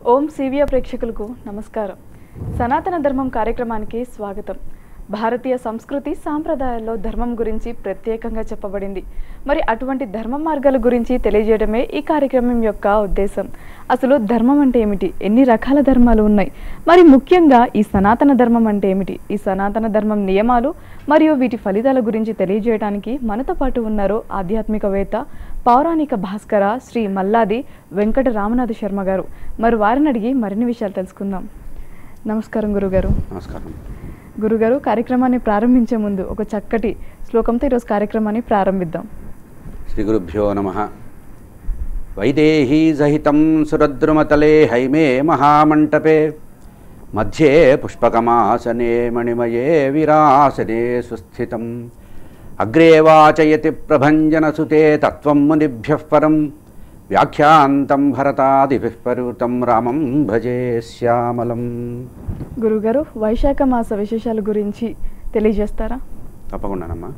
ఓం సివియా ప్రేక్షకులకు నమస్కారం సనాతన ధర్మం కార్యక్రమానికి స్వాగతం భారతీయ సంస్కృతి సాంప్రదాయాల్లో ధర్మం గురించి ప్రత్యేకంగా చెప్పబడింది మరి అటువంటి ధర్మ మార్గాల గురించి తెలియజేయడమే ఈ కార్యక్రమం యొక్క ఉద్దేశం అసలు ధర్మం అంటే ఏమిటి ఎన్ని రకాల ధర్మాలు ఉన్నాయి మరి ముఖ్యంగా ఈ సనాతన ధర్మం అంటే ఏమిటి ఈ సనాతన ధర్మం నియమాలు మరియు వీటి ఫలితాల గురించి తెలియజేయడానికి మనతో పాటు ఉన్నారు ఆధ్యాత్మికవేత్త పౌరాణిక భాస్కర శ్రీ మల్లాది వెంకట రామనాథ శర్మ గారు మరి వారిని అడిగి మరిన్ని విషయాలు తెలుసుకుందాం నమస్కారం గురుగారు నమస్కారం గురుగారు కార్యక్రమాన్ని ప్రారంభించే ముందు ఒక చక్కటి శ్లోకంతో ఈరోజు కార్యక్రమాన్ని ప్రారంభిద్దాం శ్రీ గురుభ్యో నమ వైదేహీ సహితం సురద్రుమతలే హైమే మహామంటపే మధ్యే పుష్పకమాసనే మణిమయే విరాసనే సుస్థితం అగ్రే వాచయతి ప్రభంజనసుతే తత్వం మునిభ్యః పరం వ్యాఖ్యాంతం భరతాదిభిః పరివృతం రామం భజే శ్యామలం గురుగారు వైశాఖ మాస విశేషాల గురించి తెలియజేస్తారా తప్పకుండానమ్మా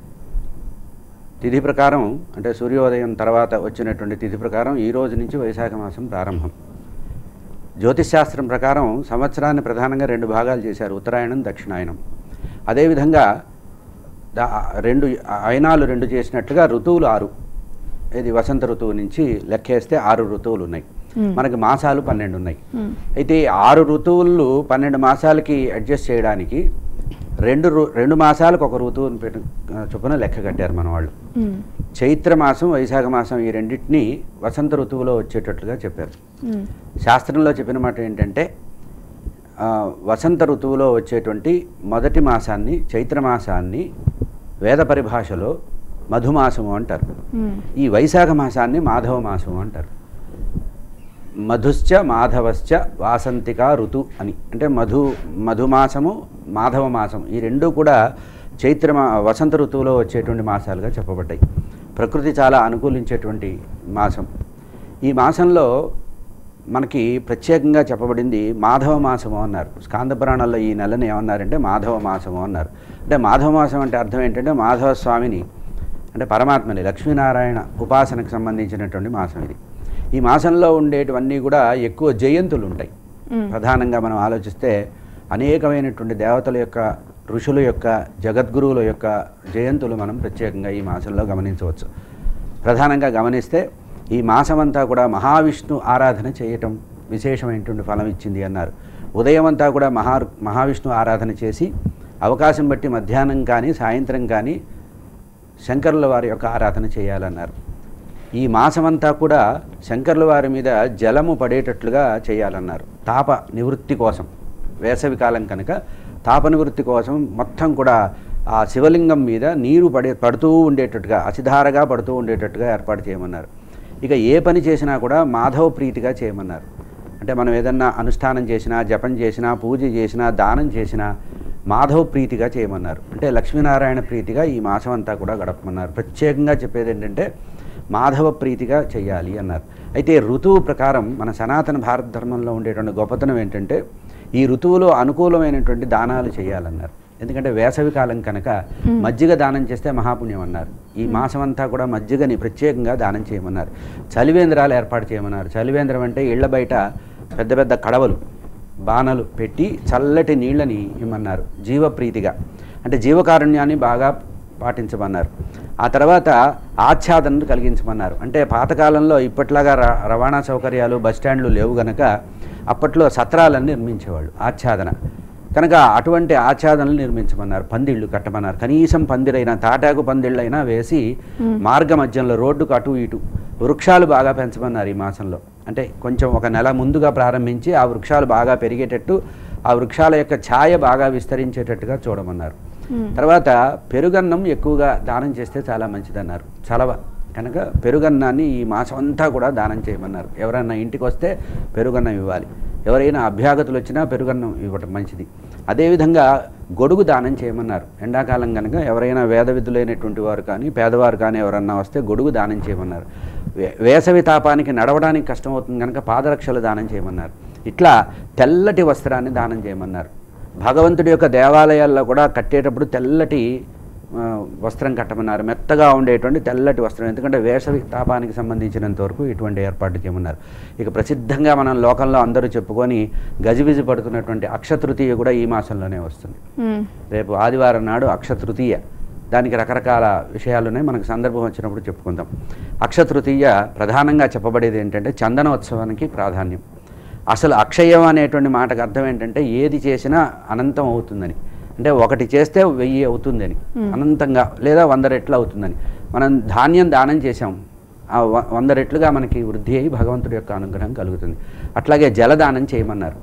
తిథి ప్రకారం అంటే సూర్యోదయం తర్వాత వచ్చినటువంటి తిథి ప్రకారం ఈ రోజు నుంచి వైశాఖ మాసం ప్రారంభం జ్యోతిష్శాస్త్రం ప్రకారం సంవత్సరాన్ని ప్రధానంగా రెండు భాగాలు చేశారు ఉత్తరాయణం దక్షిణాయనం అదేవిధంగా దా రెండు అయనాలు రెండు చేసినట్టుగా ఋతువులు ఆరు ఇది వసంత ఋతువు నుంచి లెక్కేస్తే ఆరు ఋతువులు ఉన్నాయి మ్మ్. మనకి మాసాలు పన్నెండు ఉన్నాయి మ్మ్. అయితే ఈ ఆరు ఋతువులు పన్నెండు మాసాలకి అడ్జస్ట్ చేయడానికి రెండు ఋ- రెండు మాసాలకు ఒక ఋతువుని పెట్టు చొప్పున లెక్క కట్టారు మన వాళ్ళు మ్మ్. చైత్ర మాసం వైశాఖ మాసం ఈ రెండింటిని వసంత ఋతువులో వచ్చేటట్లుగా చెప్పారు మ్మ్. శాస్త్రంలో చెప్పిన మాట ఏంటంటే ఆ, వసంత ఋతువులో వచ్చేటువంటి మొదటి మాసాన్ని చైత్ర మాసాన్ని వేద పరిభాషలో మధుమాసము అంటారు మ్మ్. ఈ వైశాఖ మాసాన్ని మాధవ మాసము అంటారు మధుశ్చ మాధవశ్చ వాసంతిక ఋతు అని అంటే మధు మధుమాసము మాధవ మాసం ఈ రెండు కూడా చైత్ర మా వసంత ఋతువులో వచ్చేటువంటి మాసాలుగా చెప్పబడ్డాయి ప్రకృతి చాలా అనుకూలించేటువంటి మాసం ఈ మాసంలో మనకి ప్రత్యేకంగా చెప్పబడింది మాధవ మాసము అన్నారు స్కాంద పురాణాల్లో ఈ నెలని ఏమన్నారంటే మాధవ మాసము అన్నారు అంటే మాధవ మాసం అంటే అర్థం ఏంటంటే మాధవ స్వామిని అంటే పరమాత్మని లక్ష్మీనారాయణ ఉపాసనకు సంబంధించినటువంటి మాసం ఇది ఈ మాసంలో ఉండేటివన్నీ కూడా ఎక్కువ జయంతులు ఉంటాయి మ్మ్. ప్రధానంగా మనం ఆలోచిస్తే అనేకమైనటువంటి దేవతల యొక్క ఋషుల యొక్క జగద్గురువుల యొక్క జయంతులు మనం ప్రత్యేకంగా ఈ మాసంలో గమనించవచ్చు ప్రధానంగా గమనిస్తే ఈ మాసమంతా కూడా మహావిష్ణు ఆరాధన చేయటం విశేషమైనటువంటి ఫలం ఇచ్చింది అన్నారు ఉదయం అంతా కూడా మహా మహావిష్ణు ఆరాధన చేసి అవకాశం బట్టి మధ్యాహ్నం కానీ సాయంత్రం కానీ శంకరుల వారి యొక్క ఆరాధన చేయాలన్నారు ఈ మాసమంతా కూడా శంకరుల వారి మీద జలము పడేటట్లుగా చేయాలన్నారు తాప నివృత్తి కోసం వేసవి కాలం కనుక తాప నివృత్తి కోసం మొత్తం కూడా ఆ శివలింగం మీద నీరు పడే పడుతూ ఉండేటట్టుగా అసిధారగా పడుతూ ఉండేటట్టుగా ఏర్పాటు చేయమన్నారు ఇక ఏ పని చేసినా కూడా మాధవ ప్రీతిగా చేయమన్నారు అంటే మనం ఏదన్నా అనుష్ఠానం చేసినా జపం చేసినా పూజ చేసినా దానం చేసినా మాధవ ప్రీతిగా చేయమన్నారు అంటే లక్ష్మీనారాయణ ప్రీతిగా ఈ మాసం అంతా కూడా గడపమన్నారు ప్రత్యేకంగా చెప్పేది ఏంటంటే మాధవ ప్రీతిగా చేయాలి అన్నారు అయితే ఋతువు ప్రకారం మన సనాతన భారత ధర్మంలో ఉండేటువంటి గొప్పతనం ఏంటంటే ఈ ఋతువులో అనుకూలమైనటువంటి దానాలు చేయాలన్నారు ఎందుకంటే వేసవి కాలం కనుక మజ్జిగ దానం చేస్తే మహాపుణ్యం అన్నారు ఈ మాసం అంతా కూడా మజ్జిగని ప్రత్యేకంగా దానం చేయమన్నారు చలివేంద్రాలు ఏర్పాటు చేయమన్నారు చలివేంద్రం అంటే ఇళ్ల బయట పెద్ద పెద్ద కడవలు బాణలు పెట్టి చల్లటి నీళ్ళని ఇమ్మన్నారు జీవప్రీతిగా అంటే జీవకారుణ్యాన్ని బాగా పాటించమన్నారు ఆ తర్వాత ఆచ్ఛాదనను కలిగించమన్నారు అంటే పాతకాలంలో ఇప్పట్లాగా ర రవాణా సౌకర్యాలు బస్టాండ్లు లేవు గనక అప్పట్లో సత్రాలను నిర్మించేవాళ్ళు ఆచ్ఛాదన కనుక అటువంటి ఆచ్ఛాదనలు నిర్మించమన్నారు పందిళ్ళు కట్టమన్నారు కనీసం పందిరైనా తాటాకు పందిళ్ళైనా వేసి మార్గ మధ్యంలో రోడ్డుకు అటు ఇటు వృక్షాలు బాగా పెంచమన్నారు ఈ మాసంలో అంటే కొంచెం ఒక నెల ముందుగా ప్రారంభించి ఆ వృక్షాలు బాగా పెరిగేటట్టు ఆ వృక్షాల యొక్క ఛాయ బాగా విస్తరించేటట్టుగా చూడమన్నారు మ్మ్. తర్వాత పెరుగన్నం ఎక్కువగా దానం చేస్తే చాలా మంచిదన్నారు చలవ కనుక పెరుగన్నాన్ని ఈ మాసం అంతా కూడా దానం చేయమన్నారు ఎవరైనా ఇంటికి వస్తే పెరుగన్నం ఇవ్వాలి ఎవరైనా అభ్యాగతులు వచ్చినా పెరుగన్నం ఇవ్వటం మంచిది అదేవిధంగా గొడుగు దానం చేయమన్నారు ఎండాకాలం కనుక ఎవరైనా వేద విధులైనటువంటి వారు కానీ పేదవారు కానీ ఎవరన్నా వస్తే గొడుగు దానం చేయమన్నారు వే- వేసవి తాపానికి నడవడానికి కష్టమవుతుంది కనుక పాదరక్షలు దానం చేయమన్నారు ఇట్లా తెల్లటి వస్త్రాన్ని దానం చేయమన్నారు భగవంతుడి యొక్క దేవాలయాల్లో కూడా కట్టేటప్పుడు తెల్లటి ఆ, వస్త్రం కట్టమన్నారు మెత్తగా ఉండేటువంటి తెల్లటి వస్త్రం ఎందుకంటే వేసవి తాపానికి సంబంధించినంత వరకు ఇటువంటి ఏర్పాటు చేయమన్నారు ఇక ప్రసిద్ధంగా మనం లోకంలో అందరూ చెప్పుకొని గజిబిజి పడుతున్నటువంటి అక్షతృతీయ కూడా ఈ మాసంలోనే వస్తుంది మ్మ్. రేపు ఆదివారం నాడు అక్షతృతీయ దానికి రకరకాల విషయాలు ఉన్నాయి మనకు సందర్భం వచ్చినప్పుడు చెప్పుకుందాం అక్షతృతీయ ప్రధానంగా చెప్పబడేది ఏంటంటే చందనోత్సవానికి ప్రాధాన్యం అసలు అక్షయం అనేటువంటి మాటకు అర్థం ఏంటంటే ఏది చేసినా అనంతం అవుతుందని అంటే ఒకటి చేస్తే వెయ్యి అవుతుందని అనంతంగా లేదా వంద రెట్లు అవుతుందని మనం ధాన్యం దానం చేసాం ఆ వ- వంద రెట్లుగా మనకి వృద్ధి అయి భగవంతుడి యొక్క అనుగ్రహం కలుగుతుంది అట్లాగే జలదానం చేయమన్నారు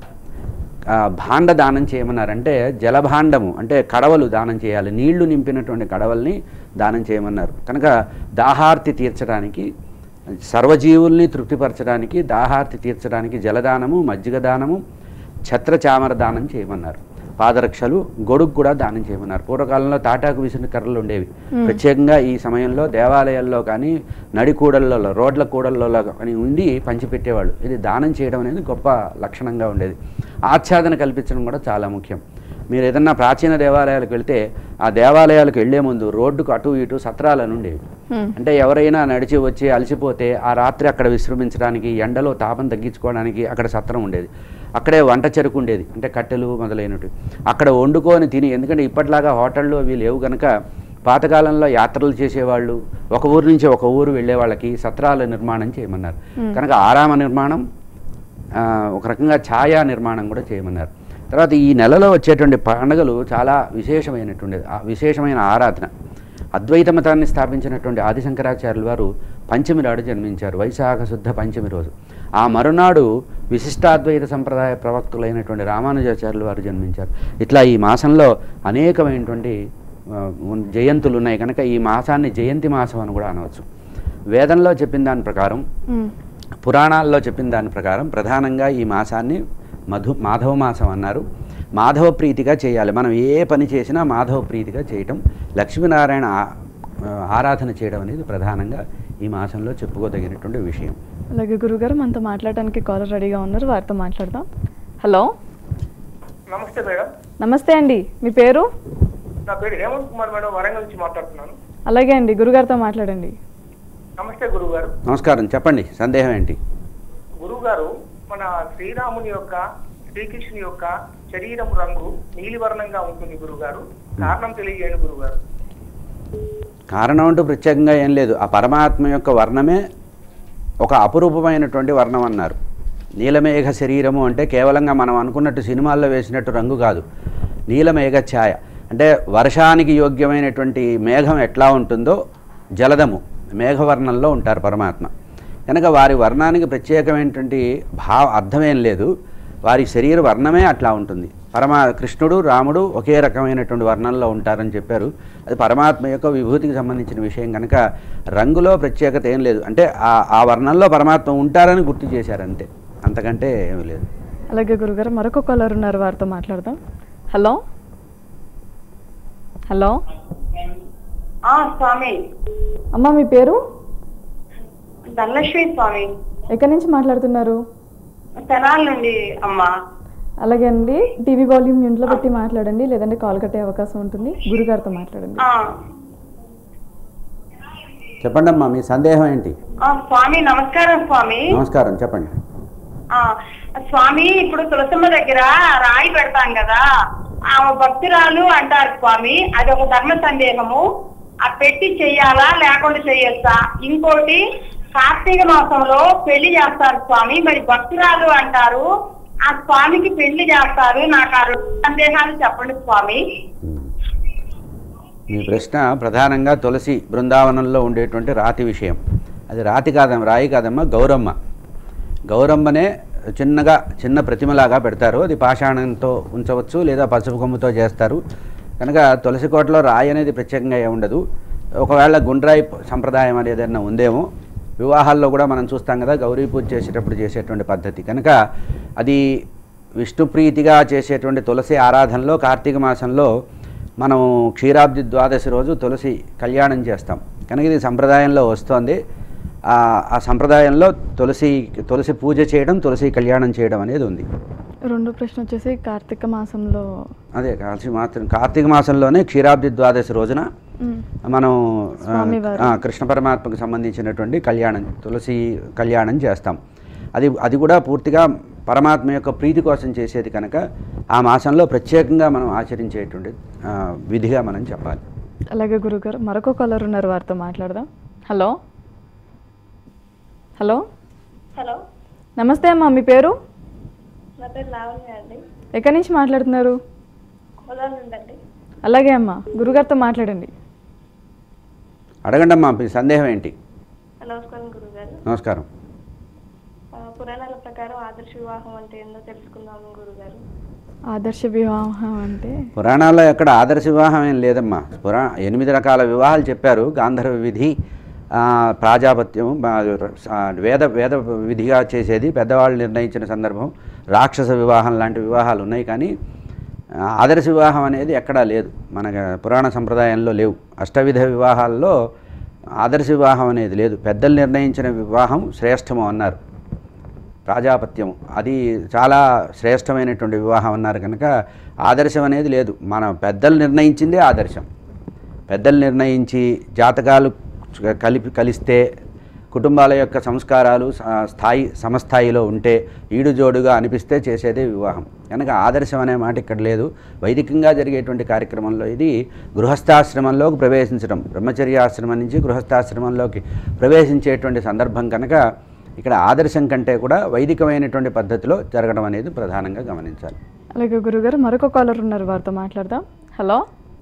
ఆ, భాండ దానం చేయమన్నారంటే జలభాండము అంటే కడవలు దానం చేయాలి నీళ్లు నింపినటువంటి కడవల్ని దానం చేయమన్నారు కనుక దాహార్తి తీర్చడానికి సర్వజీవుల్ని తృప్తిపరచడానికి దాహార్తి తీర్చడానికి జలదానము మజ్జిగ దానము ఛత్రచామర దానం చేయమన్నారు పాదరక్షలు గొడుగు కూడా దానం చేయమన్నారు పూర్వకాలంలో తాటాకు విసిన కర్రలు ఉండేవి ప్రత్యేకంగా ఈ సమయంలో దేవాలయాల్లో కానీ నడి కూడళ్ళలో రోడ్ల కూడళ్ళలో కానీ ఉండి పంచిపెట్టేవాళ్ళు ఇది దానం చేయడం అనేది గొప్ప లక్షణంగా ఉండేది ఆచ్ఛాదన కల్పించడం కూడా చాలా ముఖ్యం మీరు ఏదన్నా ప్రాచీన దేవాలయాలకు వెళ్తే ఆ దేవాలయాలకు వెళ్లే ముందు రోడ్డుకు అటు ఇటు సత్రాలను ఉండేవి మ్మ్. అంటే ఎవరైనా నడిచి వచ్చి అలసిపోతే ఆ రాత్రి అక్కడ విశ్రమించడానికి ఎండలో తాపం తగ్గించుకోవడానికి అక్కడ సత్రం ఉండేది అక్కడే వంట చెరుకు ఉండేది అంటే కట్టెలు మొదలైనవి అక్కడ వండుకొని తిని ఎందుకంటే ఇప్పటిలాగా హోటళ్ళు అవి లేవు కనుక పాతకాలంలో యాత్రలు చేసేవాళ్ళు ఒక ఊరు నుంచి ఒక ఊరు వెళ్ళే వాళ్ళకి సత్రాల నిర్మాణం చేయమన్నారు కనుక ఆరామ నిర్మాణం ఆ, ఒక రకంగా ఛాయా నిర్మాణం కూడా చేయమన్నారు తర్వాత ఈ నెలలో వచ్చేటువంటి పండుగలు చాలా విశేషమైనటువంటిది ఆ విశేషమైన ఆరాధన అద్వైత మతాన్ని స్థాపించినటువంటి ఆదిశంకరాచార్యుల వారు పంచమి నాడు జన్మించారు వైశాఖ శుద్ధ పంచమి రోజు ఆ మరునాడు విశిష్టాద్వైత సంప్రదాయ ప్రవక్తులైనటువంటి రామానుజాచార్యుల వారు జన్మించారు ఇట్లా ఈ మాసంలో అనేకమైనటువంటి ఆ, ఉన్- జయంతులు ఉన్నాయి కనుక ఈ మాసాన్ని జయంతి మాసం అని కూడా అనవచ్చు వేదంలో చెప్పిన దాని ప్రకారం మ్మ్. పురాణాల్లో చెప్పిన దాని ప్రకారం ప్రధానంగా ఈ మాసాన్ని మధు మాధవ మాసం అన్నారు మాధవ ప్రీతిగా చేయాలి మనం ఏ పని చేసినా మాధవ ప్రీతిగా చేయటం లక్ష్మీనారాయణ ఆ- ఆరాధన చేయడం అనేది ప్రధానంగా ఈ మాసంలో చెప్పుకోదగినటువంటి విషయం అలాగే గురుగారు మనతో మాట్లాడడానికి కాలర్ రెడీగా ఉన్నారు వారితో మాట్లాడదాం హలో నమస్తే మేడం నమస్తే అండి మీ పేరు నా పేరు హేమంత్ కుమార్ మేడం వరంగల్ నుంచి మాట్లాడుతున్నాను అలాగే అండి గురుగారితో మాట్లాడండి నమస్తే గురువు గారు నమస్కారం చెప్పండి సందేహం ఏంటి గురువు గారు మన శ్రీరాముని యొక్క శ్రీకృష్ణుని యొక్క శరీరం రంగు నీలివర్ణంగా ఉంటుంది గురువు గారు కారణం తెలియజేయండి గురువు గారు కారణం అంటూ ప్రత్యేకంగా ఏం లేదు ఆ పరమాత్మ యొక్క వర్ణమే ఒక అపురూపమైనటువంటి వర్ణం అన్నారు నీలమేఘ శరీరము అంటే కేవలంగా మనం అనుకున్నట్టు సినిమాల్లో వేసినట్టు రంగు కాదు నీలమేఘ ఛాయ అంటే వర్షానికి యోగ్యమైనటువంటి మేఘం ఎట్లా ఉంటుందో జలదము మేఘవర్ణంలో ఉంటారు పరమాత్మ కనుక వారి వర్ణానికి ప్రత్యేకమైనటువంటి భావ అర్థమేం లేదు వారి శరీర వర్ణమే అట్లా ఉంటుంది పరమా కృష్ణుడు రాముడు ఒకే రకమైనటువంటి వర్ణంలో ఉంటారని చెప్పారు అది పరమాత్మ యొక్క విభూతికి సంబంధించిన విషయం కనుక రంగులో ప్రత్యేకత ఏం లేదు అంటే ఆ ఆ వర్ణంలో పరమాత్మ ఉంటారని గుర్తు చేశారు అంతే అంతకంటే ఏమీ లేదు అలాగే గురుగారు మరొక కాలర్ ఉన్నారు వారితో మాట్లాడదాం హలో హలో ఆ స్వామి అమ్మ మీ పేరు ధనలక్ష్మి స్వామి ఎక్కడి నుంచి మాట్లాడుతున్నారు తెనాల నుండి అమ్మా అలాగే అండి టీవీ వాల్యూమ్ ఇంట్లో పెట్టి మాట్లాడండి లేదంటే కాల్ కట్టే అవకాశం ఉంటుంది గురుగారితో మాట్లాడండి ఆ, చెప్పండి అమ్మా మీ సందేహం ఏంటి ఆ, స్వామి నమస్కారం స్వామి నమస్కారం చెప్పండి ఆ స్వామి ఇప్పుడు తులసమ్మ దగ్గర రాయి పెడతాం కదా ఆమె భక్తురాలు అంటారు స్వామి అది ఒక ధర్మ సందేహము ఆ పెట్టి చెయ్యాలా లేకుండా చెయ్యొచ్చా ఇంకోటి కార్తీక మాసంలో పెళ్లి చేస్తారు స్వామి మరి భక్తురాలు అంటారు ఆ స్వామికి పెళ్లి చేస్తారు నాకు ఆ రెండు సందేహాలు చెప్పండి స్వామి ఉమ్. మీ ప్రశ్న ప్రధానంగా తులసి బృందావనంలో ఉండేటువంటి రాతి విషయం అది రాతి కాదమ్మ రాయి కాదమ్మా గౌరమ్మ గౌరమ్మనే చిన్నగా చిన్న ప్రతిమలాగా పెడతారు అది పాషాణంతో ఉంచవచ్చు లేదా పసుపు కొమ్ముతో చేస్తారు కనుక తులసి కోటలో రాయి అనేది ప్రత్యేకంగా ఏముండదు ఒకవేళ గుండ్రాయి ప- సంప్రదాయం అనేది ఏదైనా ఉందేమో వివాహాల్లో కూడా మనం చూస్తాం కదా గౌరీ పూజ చేసేటప్పుడు చేసేటువంటి పద్ధతి కనుక అది విష్ణుప్రీతిగా చేసేటువంటి తులసి ఆరాధనలో కార్తీక మాసంలో మనం క్షీరాబ్ది ద్వాదశి రోజు తులసి కళ్యాణం చేస్తాం కనుక ఇది సంప్రదాయంలో వస్తోంది ఆ ఆ సంప్రదాయంలో తులసి తులసి పూజ చేయడం తులసి కళ్యాణం చేయడం అనేది ఉంది రెండో ప్రశ్న వచ్చేసి కార్తీక మాసంలో అదే కార్తీక మాసం కార్తీక మాసంలోనే క్షీరాబ్ది ద్వాదశి రోజున మ్మ్. మనం ఆ, స్వామివారు. ఆ, కృష్ణ పరమాత్మకు సంబంధించినటువంటి కళ్యాణం తులసి కళ్యాణం చేస్తాం అది అది కూడా పూర్తిగా పరమాత్మ యొక్క ప్రీతి కోసం చేసేది కనుక ఆ మాసంలో ప్రత్యేకంగా మనం ఆచరించేటువంటి ఆ, విధిగా మనం చెప్పాలి అలాగే గురుగారు మరొక కాలర్ ఉన్నారు వారితో మాట్లాడదాం హలో హలో హలో నమస్తే అమ్మా మీ పేరు నా పేరు లావణ్య అండి ఎక్కడి నుంచి మాట్లాడుతున్నారు ఉదయం నుండండి అలాగే అమ్మా గురుగారితో మాట్లాడండి అడగండి అమ్మా మీ సందేహం ఏంటి నమస్కారం గురుగారు నమస్కారం ఆ, పురాణాల ప్రకారం ఆదర్శ వివాహం అంటే ఏందో తెలుసుకుందాము గురుగారు ఆదర్శ వివాహం అంటే పురాణాల్లో ఎక్కడ ఆదర్శ వివాహం ఏం లేదమ్మా పురా ఎనిమిది రకాల వివాహాలు చెప్పారు గాంధర్వ విధి ఆ, ప్రాజాపత్యం ఆ, ఆ, వేద వేద విధిగా చేసేది పెద్దవాళ్ళు నిర్ణయించిన సందర్భం రాక్షస వివాహం లాంటి వివాహాలు ఉన్నాయి కానీ ఆ, ఆదర్శ వివాహం అనేది ఎక్కడా లేదు మన పురాణ సంప్రదాయంలో లేవు అష్టవిధ వివాహాల్లో ఆదర్శ వివాహం అనేది లేదు పెద్దలు నిర్ణయించిన వివాహం శ్రేష్టము అన్నారు ప్రాజాపత్యం అది చాలా శ్రేష్టమైనటువంటి వివాహం అన్నారు కనుక ఆదర్శం అనేది లేదు మన పెద్దలు నిర్ణయించిందే ఆదర్శం పెద్దలు నిర్ణయించి జాతకాలు కలిపి కలిస్తే కుటుంబాల యొక్క సంస్కారాలు స- స్థాయి సమస్థాయిలో ఉంటే ఈడు జోడుగా అనిపిస్తే చేసేదే వివాహం కనుక ఆదర్శం అనే మాట ఇక్కడ లేదు వైదికంగా జరిగేటువంటి కార్యక్రమంలో ఇది గృహస్థాశ్రమంలోకి ప్రవేశించడం బ్రహ్మచర్యాశ్రమం నుంచి గృహస్థాశ్రమంలోకి ప్రవేశించేటువంటి సందర్భం కనుక ఇక్కడ ఆదర్శం కంటే కూడా వైదికమైనటువంటి పద్ధతిలో జరగడం అనేది ప్రధానంగా గమనించాలి అలాగే గురుగారు మరొక కాలర్ ఉన్నారు వారితో మాట్లాడదాం హలో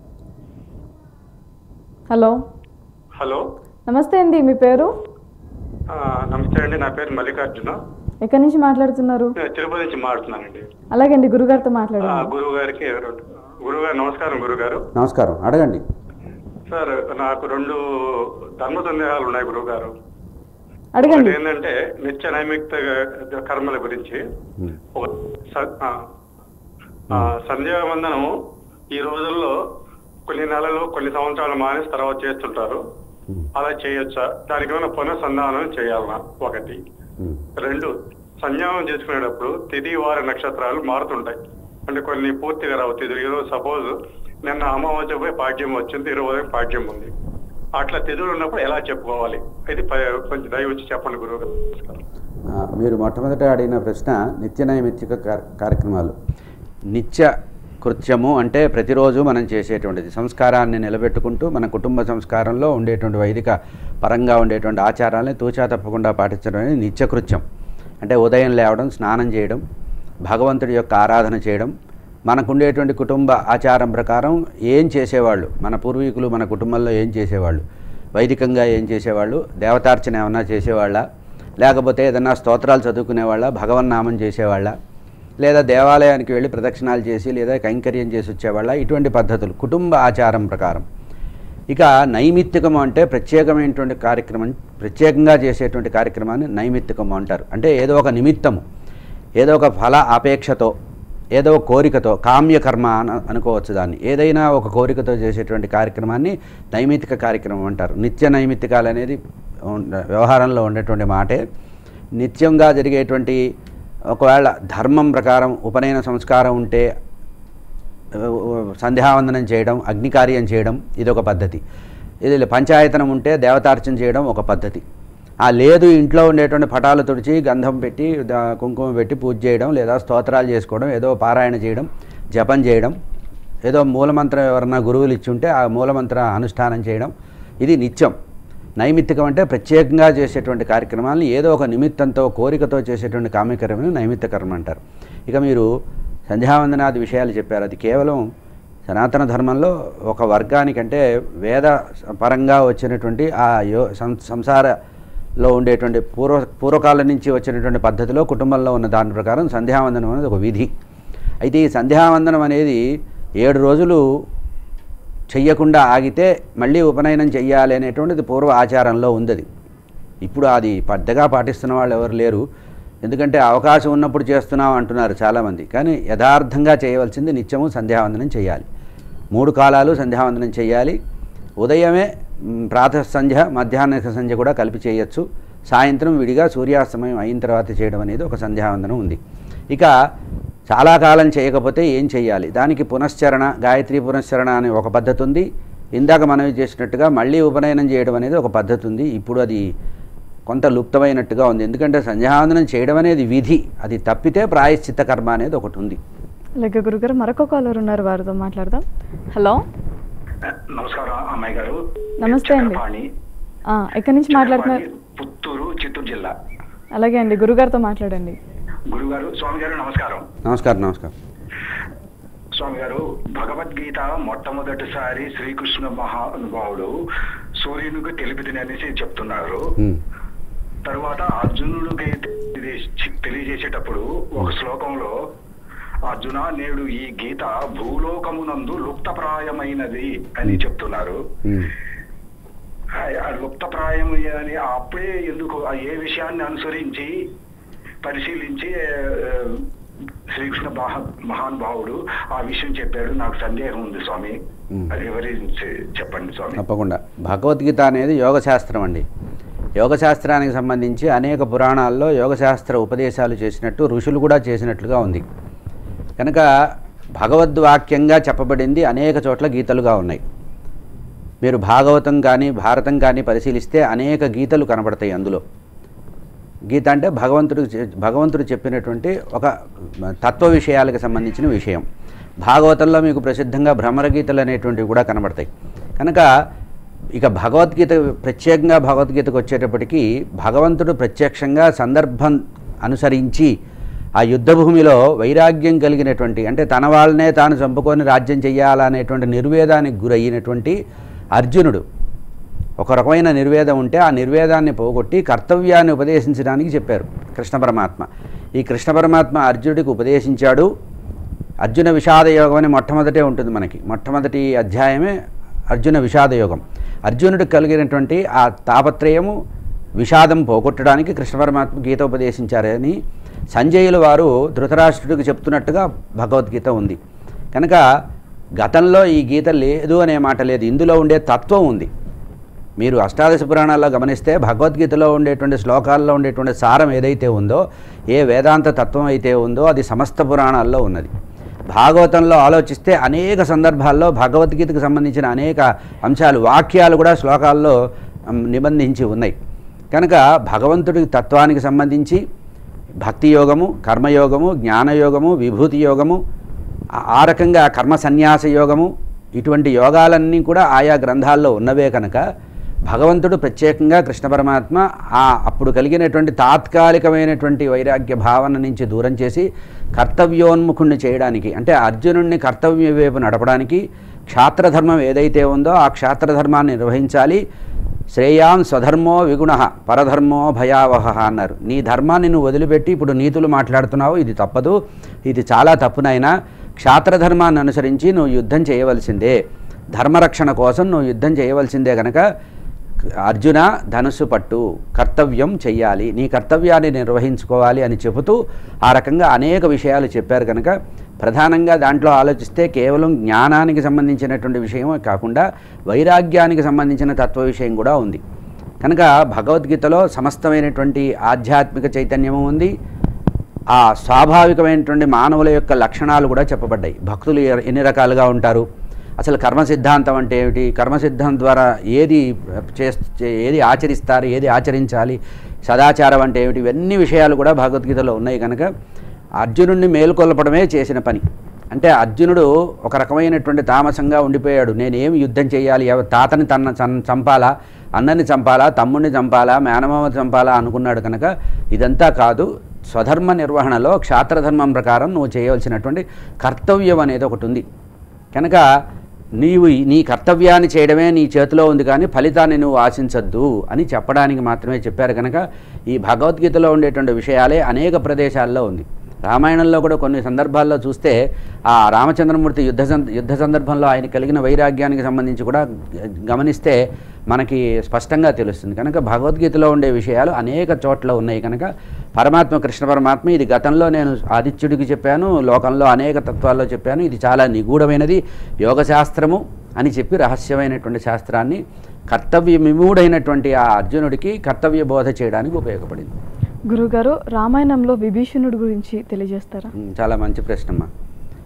హలో హలో నమస్తే అండి మీ పేరు ఆ, నమస్తే అండి నా పేరు మల్లికార్జున ఎక్కడి నుంచి మాట్లాడుతున్నారు నేను తిరుపతి నుంచి మాట్లాడుతున్నానండి అలాగే అండి గురుగారితో ఆ, మాట్లాడండి గురువు గారికి గురువు గారు నమస్కారం గురువు గారు నమస్కారం అడగండి సార్ నాకు రెండు ధర్మ సందేహాలు ఉన్నాయి గురువు గారు అడగండి ఏంటంటే నిత్య నైమిక్త కర్మల గురించి ఉమ్. ఒక స- ఆ, ఆ, సంధ్యావందనం ఈ రోజుల్లో కొన్ని నెలలు కొన్ని సంవత్సరాలు మానేసి తర్వాత చేస్తుంటారు ఉమ్. అలా చేయొచ్చా దానికి ఏమైనా పునఃసంధానం చేయాలనా ఒకటి ఉమ్. రెండు సంధ్యావం చేసుకునేటప్పుడు తిథి వార నక్షత్రాలు మారుతుంటాయి అంటే కొన్ని పూర్తిగా రావు తిథులు ఈరోజు సపోజ్ నిన్న అమావాస్య పోయి పాడ్యం వచ్చింది ఈరోజు ఉదయం పాడ్యం ఉంది అట్లా తిథులు ఉన్నప్పుడు ఎలా చెప్పుకోవాలి ఇది ప- కొంచెం దయ వచ్చి చెప్పండి గురువు గారు నమస్కారం. ఆ, మీరు మొట్టమొదట అడిగిన ప్రశ్న నిత్య నైమిత్తిక కార్- కార్యక్రమాలు నిత్య కృత్యము అంటే ప్రతిరోజు మనం చేసేటువంటిది సంస్కారాన్ని నిలబెట్టుకుంటూ మన కుటుంబ సంస్కారంలో ఉండేటువంటి వైదిక పరంగా ఉండేటువంటి ఆచారాలని తూచా తప్పకుండా పాటించడం అనేది నిత్యకృత్యం అంటే ఉదయం లేవడం స్నానం చేయడం భగవంతుడి యొక్క ఆరాధన చేయడం మనకు ఉండేటువంటి కుటుంబ ఆచారం ప్రకారం ఏం చేసేవాళ్ళు మన పూర్వీకులు మన కుటుంబంలో ఏం చేసేవాళ్ళు వైదికంగా ఏం చేసేవాళ్ళు దేవతార్చన ఏమన్నా చేసేవాళ్ళ లేకపోతే ఏదన్నా స్తోత్రాలు చదువుకునేవాళ్ళ భగవన్నామం చేసేవాళ్ళ లేదా దేవాలయానికి వెళ్ళి ప్రదక్షిణాలు చేసి లేదా కైంకర్యం చేసి వచ్చేవాళ్ళ ఇటువంటి పద్ధతులు కుటుంబ ఆచారం ప్రకారం ఇక నైమిత్తికము అంటే ప్రత్యేకమైనటువంటి కార్యక్రమం ప్రత్యేకంగా చేసేటువంటి కార్యక్రమాన్ని నైమిత్తికము అంటారు అంటే ఏదో ఒక నిమిత్తము ఏదో ఒక ఫల అపేక్షతో ఏదో ఒక కోరికతో కామ్యకర్మ అని అనుకోవచ్చు దాన్ని ఏదైనా ఒక కోరికతో చేసేటువంటి కార్యక్రమాన్ని నైమిత్తిక కార్యక్రమం అంటారు నిత్య నైమిత్తికాలు అనేది ఉండ- వ్యవహారంలో ఉండేటువంటి మాటే నిత్యంగా జరిగేటువంటి ఒకవేళ ధర్మం ప్రకారం ఉపనయన సంస్కారం ఉంటే సంధ్యావందనం చేయడం అగ్నికార్యం చేయడం ఇదొక పద్ధతి ఇది పంచాయతనం ఉంటే దేవతార్చన చేయడం ఒక పద్ధతి ఆ లేదు ఇంట్లో ఉండేటువంటి పటాలు తుడిచి గంధం పెట్టి దా- కుంకుమ పెట్టి పూజ చేయడం లేదా స్తోత్రాలు చేసుకోవడం ఏదో పారాయణ చేయడం జపం చేయడం ఏదో మూలమంత్రం ఎవరన్నా గురువులు ఇచ్చుంటే ఆ మూలమంత్ర అనుష్ఠానం చేయడం ఇది నిత్యం నైమిత్తికం అంటే ప్రత్యేకంగా చేసేటువంటి కార్యక్రమాలను ఏదో ఒక నిమిత్తంతో కోరికతో చేసేటువంటి కామ్యకర్మని నైమిత్త కర్మ అంటారు ఇక మీరు సంధ్యావందనాది విషయాలు చెప్పారు అది కేవలం సనాతన ధర్మంలో ఒక వర్గానికంటే వేద పరంగా వచ్చినటువంటి ఆ యో సం- సంసారలో ఉండేటువంటి పూర్వ పూర్వకాలం నుంచి వచ్చినటువంటి పద్ధతిలో కుటుంబంలో ఉన్న దాని ప్రకారం సంధ్యావందనం అనేది ఒక విధి అయితే ఈ సంధ్యావందనం అనేది ఏడు రోజులు చెయ్యకుండా ఆగితే మళ్ళీ ఉపనయనం చెయ్యాలి అనేటువంటిది పూర్వ ఆచారంలో ఉంది అది. ఇప్పుడు అది పెద్దగా పాటిస్తున్న వాళ్ళు ఎవరు లేరు ఎందుకంటే అవకాశం ఉన్నప్పుడు చేస్తున్నాం అంటున్నారు చాలామంది కానీ యథార్థంగా చేయవలసింది నిత్యము సంధ్యావందనం చేయాలి మూడు కాలాలు సంధ్యావందనం చేయాలి ఉదయమే మ్, ప్రాతః సంధ్య మధ్యాహ్న సంధ్య కూడా కలిపి చేయొచ్చు సాయంత్రం విడిగా సూర్యాస్తమయం అయిన తర్వాత చేయడం అనేది ఒక సంధ్యావందనం ఉంది ఇక చాలా కాలం చేయకపోతే ఏం చేయాలి దానికి పునశ్చరణ గాయత్రి పునశ్చరణ అనే ఒక పద్ధతి ఉంది ఇందాక మనం చేసినట్టుగా మళ్ళీ ఉపనయనం చేయడం అనేది ఒక పద్ధతి ఉంది ఇప్పుడు అది కొంత లుప్తమైనట్టుగా ఉంది ఎందుకంటే సంధ్యావందనం చేయడం అనేది విధి అది తప్పితే ప్రాయశ్చిత్త కర్మ అనేది ఒకటి ఉంది అలాగే గురుగారు మరొక కాలర్ ఉన్నారు వారితో మాట్లాడదాం హలో నమస్కారం అమ్మాయి గారు నమస్తే అండి. చక్రపాణి. ఆ, ఎక్కడి నుంచి మాట్లాడుతున్నారు చక్రపాణి, పుత్తూరు చిత్తూరు జిల్లా అలాగే అండి గురుగారితో మాట్లాడండి గురుగారు స్వామి గారు నమస్కారం నమస్కారం నమస్కారం స్వామి గారు భగవద్గీత మొట్టమొదటిసారి శ్రీకృష్ణ మహానుభావుడు సూర్యునికి తెలిపిదని అనేసి చెప్తున్నారు ఉమ్, తర్వాత అర్జునుడికి తెలియ- తెలియజేసేటప్పుడు ఒక శ్లోకంలో అర్జున నేడు ఈ గీత భూలోకమునందు లుప్తప్రాయమైనది అని చెప్తున్నారు ఉమ్. ఆ- ఆ లుప్తప్రాయం అని అప్పుడే ఎందుకు ఆ ఏ విషయాన్ని అనుసరించి పరిశీలించి ఆ, శ్రీకృష్ణ మహా మహానుభావుడు ఆ విషయం చెప్పాడు నాకు సందేహం ఉంది స్వామి మ్. అది వివరించి చెప్పండి స్వామి తప్పకుండా భగవద్గీత అనేది యోగశాస్త్రం అండి యోగశాస్త్రానికి సంబంధించి అనేక పురాణాల్లో యోగశాస్త్ర ఉపదేశాలు చేసినట్టు ఋషులు కూడా చేసినట్లుగా ఉంది కనుక భగవద్వాక్యంగా చెప్పబడింది అనేక చోట్ల గీతలుగా ఉన్నాయి మీరు భాగవతం కానీ భారతం కానీ పరిశీలిస్తే అనేక గీతలు కనబడతాయి అందులో గీత అంటే భగవంతుడు భగవంతుడు చెప్పినటువంటి ఒక తత్వ విషయాలకు సంబంధించిన విషయం భాగవతంలో మీకు ప్రసిద్ధంగా భ్రమరగీతలు అనేటువంటివి కూడా కనబడతాయి కనుక ఇక భగవద్గీత ప్రత్యేకంగా భగవద్గీతకు వచ్చేటప్పటికి భగవంతుడు ప్రత్యక్షంగా సందర్భం అనుసరించి ఆ యుద్ధభూమిలో వైరాగ్యం కలిగినటువంటి అంటే తన వాళ్ళనే తాను చంపుకొని రాజ్యం చెయ్యాలనేటువంటి నిర్వేదానికి గురయ్యినటువంటి అర్జునుడు ఒక రకమైన నిర్వేదం ఉంటే ఆ నిర్వేదాన్ని పోగొట్టి కర్తవ్యాన్ని ఉపదేశించడానికి చెప్పారు కృష్ణ పరమాత్మ ఈ కృష్ణ పరమాత్మ అర్జునుడికి ఉపదేశించాడు అర్జున విషాద యోగం అని మొట్టమొదటే ఉంటుంది మనకి మొట్టమొదటి అధ్యాయమే అర్జున విషాద యోగం అర్జునుడికి కలిగినటువంటి ఆ తాపత్రయము విషాదం పోగొట్టడానికి కృష్ణ పరమాత్మ గీత ఉపదేశించారని సంజయుల వారు ధృతరాష్ట్రుడికి చెప్తున్నట్టుగా భగవద్గీత ఉంది కనుక గతంలో ఈ గీత లేదు అనే మాట లేదు ఇందులో ఉండే తత్వం ఉంది మీరు అష్టాదశ పురాణాల్లో గమనిస్తే భగవద్గీతలో ఉండేటువంటి శ్లోకాల్లో ఉండేటువంటి సారం ఏదైతే ఉందో ఏ వేదాంత తత్వం అయితే ఉందో అది సమస్త పురాణాల్లో ఉన్నది భాగవతంలో ఆలోచిస్తే అనేక సందర్భాల్లో భగవద్గీతకు సంబంధించిన అనేక అంశాలు వాక్యాలు కూడా శ్లోకాల్లో ఉమ్, నిబంధించి ఉన్నాయి కనుక భగవంతుడి తత్వానికి సంబంధించి భక్తి యోగము కర్మయోగము జ్ఞానయోగము విభూతి యోగము ఆ- ఆ రకంగా కర్మ సన్యాస యోగము ఇటువంటి యోగాలన్నీ కూడా ఆయా గ్రంథాల్లో ఉన్నవే కనుక భగవంతుడు ప్రత్యేకంగా కృష్ణ పరమాత్మ ఆ అప్పుడు కలిగినటువంటి తాత్కాలికమైనటువంటి వైరాగ్య భావన నుంచి దూరం చేసి కర్తవ్యోన్ముఖుణ్ణి చేయడానికి అంటే అర్జునుడిని కర్తవ్య వైపు నడపడానికి క్షాత్రధర్మం ఏదైతే ఉందో ఆ క్షాత్రధర్మాన్ని నిర్వహించాలి శ్రేయాన్ స్వధర్మో విగుణ పరధర్మో భయావహ అన్నారు నీ ధర్మాన్ని నువ్వు వదిలిపెట్టి ఇప్పుడు నీతులు మాట్లాడుతున్నావు ఇది తప్పదు ఇది చాలా తప్పునైనా క్షాత్రధర్మాన్ని అనుసరించి నువ్వు యుద్ధం చేయవలసిందే ధర్మరక్షణ కోసం నువ్వు యుద్ధం చేయవలసిందే కనుక అర్జున ధనుస్సు పట్టు కర్తవ్యం చెయ్యాలి నీ కర్తవ్యాన్ని నిర్వహించుకోవాలి అని చెబుతూ ఆ రకంగా అనేక విషయాలు చెప్పారు కనుక ప్రధానంగా దాంట్లో ఆలోచిస్తే కేవలం జ్ఞానానికి సంబంధించినటువంటి విషయమే కాకుండా వైరాగ్యానికి సంబంధించిన తత్వ విషయం కూడా ఉంది కనుక భగవద్గీతలో సమస్తమైనటువంటి ఆధ్యాత్మిక చైతన్యము ఉంది ఆ స్వాభావికమైనటువంటి మానవుల యొక్క లక్షణాలు కూడా చెప్పబడ్డాయి భక్తులు ఎ- ఎన్ని రకాలుగా ఉంటారు అసలు కర్మ సిద్ధాంతం అంటే ఏమిటి కర్మ సిద్ధాంతం ద్వారా ఏది చేస్తే ఏది ఆచరిస్తారు ఏది ఆచరించాలి సదాచారం అంటే ఏమిటి ఇవన్నీ విషయాలు కూడా భగవద్గీతలో ఉన్నాయి కనుక అర్జునుడిని మేల్కొల్పడమే చేసిన పని అంటే అర్జునుడు ఒక రకమైనటువంటి తామసంగా ఉండిపోయాడు నేనేం యుద్ధం చేయాలి ఎవ- తాతని తన చం- చంపాలా అన్నని చంపాలా తమ్ముడిని చంపాలా మేనమామ చంపాలా అనుకున్నాడు కనుక ఇదంతా కాదు స్వధర్మ నిర్వహణలో క్షాత్రధర్మం ప్రకారం నువ్వు చేయవలసినటువంటి కర్తవ్యం అనేది ఒకటి ఉంది కనుక నీవు ఈ- నీ కర్తవ్యాన్ని చేయడమే నీ చేతిలో ఉంది కానీ ఫలితాన్ని నువ్వు ఆశించద్దు అని చెప్పడానికి మాత్రమే చెప్పారు కనుక ఈ భగవద్గీతలో ఉండేటువంటి విషయాలే అనేక ప్రదేశాల్లో ఉంది రామాయణంలో కూడా కొన్ని సందర్భాల్లో చూస్తే ఆ రామచంద్రమూర్తి యుద్ధ సం- యుద్ధ సందర్భంలో ఆయన కలిగిన వైరాగ్యానికి సంబంధించి కూడా గ- గమనిస్తే మనకి స్పష్టంగా తెలుస్తుంది కనుక భగవద్గీతలో ఉండే విషయాలు అనేక చోట్ల ఉన్నాయి కనుక పరమాత్మ కృష్ణ పరమాత్మ ఇది గతంలో నేను ఆదిత్యుడికి చెప్పాను లోకంలో అనేక తత్వాల్లో చెప్పాను ఇది చాలా నిగూఢమైనది యోగశాస్త్రము అని చెప్పి రహస్యమైనటువంటి శాస్త్రాన్ని కర్తవ్య విమూఢైనటువంటి ఆ అర్జునుడికి కర్తవ్య బోధ చేయడానికి ఉపయోగపడింది గురుగారు రామాయణంలో విభీషణుడి గురించి తెలియజేస్తారా ఉమ్, చాలా మంచి ప్రశ్నమ్మా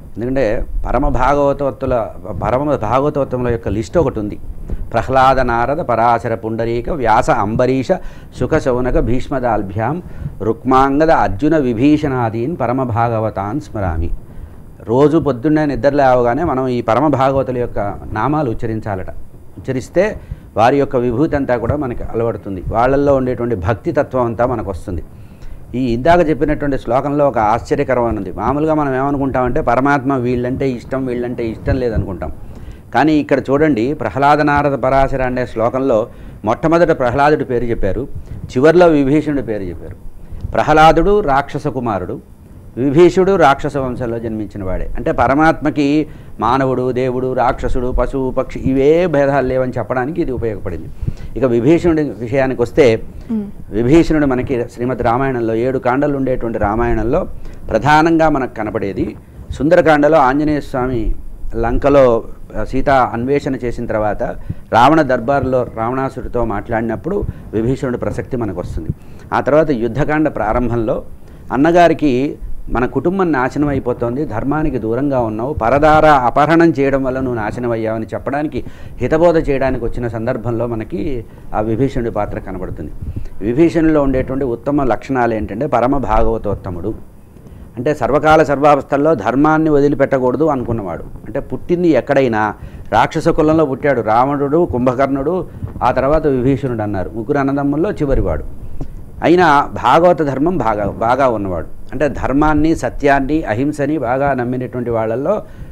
ఎందుకంటే పరమ భాగవతోత్తుల పరమ భాగవతోత్తముల యొక్క లిస్ట్ ఒకటి ఉంది ప్రహ్లాద నారద పరాశర పుండరీక వ్యాస అంబరీష సుఖ శౌనక భీష్మదాల్భ్యాం రుక్మాంగద అర్జున విభీషణాదీన్ పరమ భాగవతాన్ స్మరామి రోజు పొద్దున్నే నిద్ర లేవగానే మనం ఈ పరమ భాగవతుల యొక్క నామాలు ఉచ్చరించాలట ఉచ్చరిస్తే వారి యొక్క విభూతి అంతా కూడా మనకి అలవడుతుంది వాళ్ళల్లో ఉండేటువంటి భక్తి తత్వం అంతా మనకు వస్తుంది ఈ ఇందాక చెప్పినటువంటి శ్లోకంలో ఒక ఆశ్చర్యకరమైన ఉంది మామూలుగా మనం ఏమనుకుంటామంటే పరమాత్మ వీళ్ళంటే ఇష్టం వీళ్ళంటే ఇష్టం లేదనుకుంటాం కానీ ఇక్కడ చూడండి ప్రహ్లాద నారద పరాశర అనే శ్లోకంలో మొట్టమొదట ప్రహ్లాదుడి పేరు చెప్పారు చివర్లో విభీషణుడి పేరు చెప్పారు ప్రహ్లాదుడు రాక్షస కుమారుడు విభీషుడు రాక్షస వంశంలో జన్మించిన వాడే అంటే పరమాత్మకి మానవుడు దేవుడు రాక్షసుడు పశువు పక్షి ఇవే భేదాలు లేవని చెప్పడానికి ఇది ఉపయోగపడింది ఇక విభీషణుడి విషయానికి వస్తే విభీషణుడు మనకి శ్రీమద్ రామాయణంలో ఏడు కాండలు ఉండేటువంటి రామాయణంలో ప్రధానంగా మనకు కనపడేది సుందరకాండలో ఆంజనేయ స్వామి లంకలో ఆ, సీత అన్వేషణ చేసిన తర్వాత రావణ దర్బార్లో రావణాసుడితో మాట్లాడినప్పుడు విభీషణుడి ప్రసక్తి మనకు వస్తుంది ఆ తర్వాత యుద్ధకాండ ప్రారంభంలో అన్నగారికి మన కుటుంబం నాశనం అయిపోతుంది ధర్మానికి దూరంగా ఉన్నావు పరదార అపహరణం చేయడం వల్ల నువ్వు నాశనం అయ్యావని చెప్పడానికి హితబోధ చేయడానికి వచ్చిన సందర్భంలో మనకి ఆ విభీషణుడి పాత్ర కనబడుతుంది విభీషణులో ఉండేటువంటి ఉత్తమ లక్షణాలు ఏంటంటే పరమ భాగవతోత్తముడు అంటే సర్వకాల సర్వావస్థల్లో ధర్మాన్ని వదిలిపెట్టకూడదు అనుకున్నవాడు అంటే పుట్టింది ఎక్కడైనా రాక్షస కులంలో పుట్టాడు రావణుడు కుంభకర్ణుడు ఆ తర్వాత విభీషణుడు అన్నారు ముగ్గురు అన్నదమ్ముల్లో చివరివాడు అయినా భాగవత ధర్మం బాగా బాగా ఉన్నవాడు అంటే ధర్మాన్ని సత్యాన్ని అహింసని బాగా నమ్మినటువంటి వాళ్ళల్లో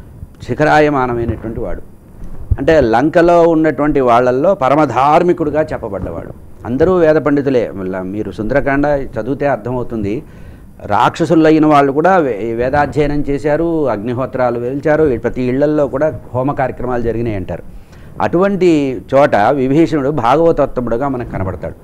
శిఖరాయమానమైనటువంటి వాడు అంటే లంకలో ఉన్నటువంటి వాళ్ళల్లో పరమధార్మికుడుగా చెప్పబడ్డవాడు అందరూ వేద పండితులే మళ్ళా మీరు సుందరకాండ చదివితే అర్థమవుతుంది రాక్షసుల్లో అయిన వాళ్ళు కూడా వే- వేదాధ్యయనం చేశారు అగ్నిహోత్రాలు వేల్చారు ప్రతి ఇళ్లల్లో కూడా హోమ కార్యక్రమాలు జరిగినాయి అంటారు అటువంటి చోట విభీషణుడు భాగవతోత్తముడుగా మనకు కనబడతాడు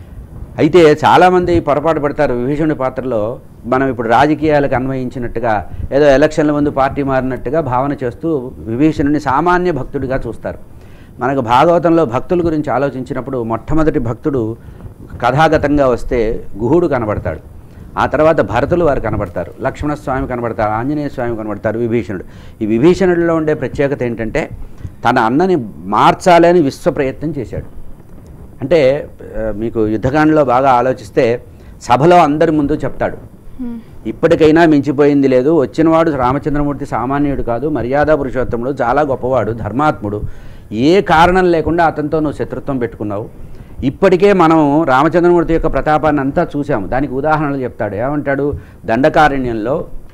అయితే చాలామంది పొరపాటు పడతారు విభీషణుడి పాత్రలో మనం ఇప్పుడు రాజకీయాలకు అన్వయించినట్టుగా ఏదో ఎలక్షన్ల ముందు పార్టీ మారినట్టుగా భావన చేస్తూ విభీషణుని సామాన్య భక్తుడిగా చూస్తారు మనకు భాగవతంలో భక్తుల గురించి ఆలోచించినప్పుడు మొట్టమొదటి భక్తుడు కథాగతంగా వస్తే గుహుడు కనబడతాడు ఆ తర్వాత భరతులు వారు కనబడతారు లక్ష్మణస్వామి కనబడతారు ఆంజనేయ స్వామి కనబడతారు విభీషణుడు ఈ విభీషణుడిలో ఉండే ప్రత్యేకత ఏంటంటే తన అన్నని మార్చాలని విశ్వ ప్రయత్నం చేశాడు అంటే ఆ, మీకు యుద్ధకాండలో బాగా ఆలోచిస్తే సభలో అందరి ముందు చెప్తాడు ఇప్పటికైనా మించిపోయింది లేదు వచ్చినవాడు రామచంద్రమూర్తి సామాన్యుడు కాదు మర్యాద పురుషోత్తముడు చాలా గొప్పవాడు ధర్మాత్ముడు ఏ కారణం లేకుండా అతనితో నువ్వు శత్రుత్వం పెట్టుకున్నావు ఇప్పటికే మనం రామచంద్రమూర్తి యొక్క ప్రతాపాన్ని అంతా చూసాము దానికి ఉదాహరణలు చెప్తాడు ఏమంటాడు దండకారణ్యంలో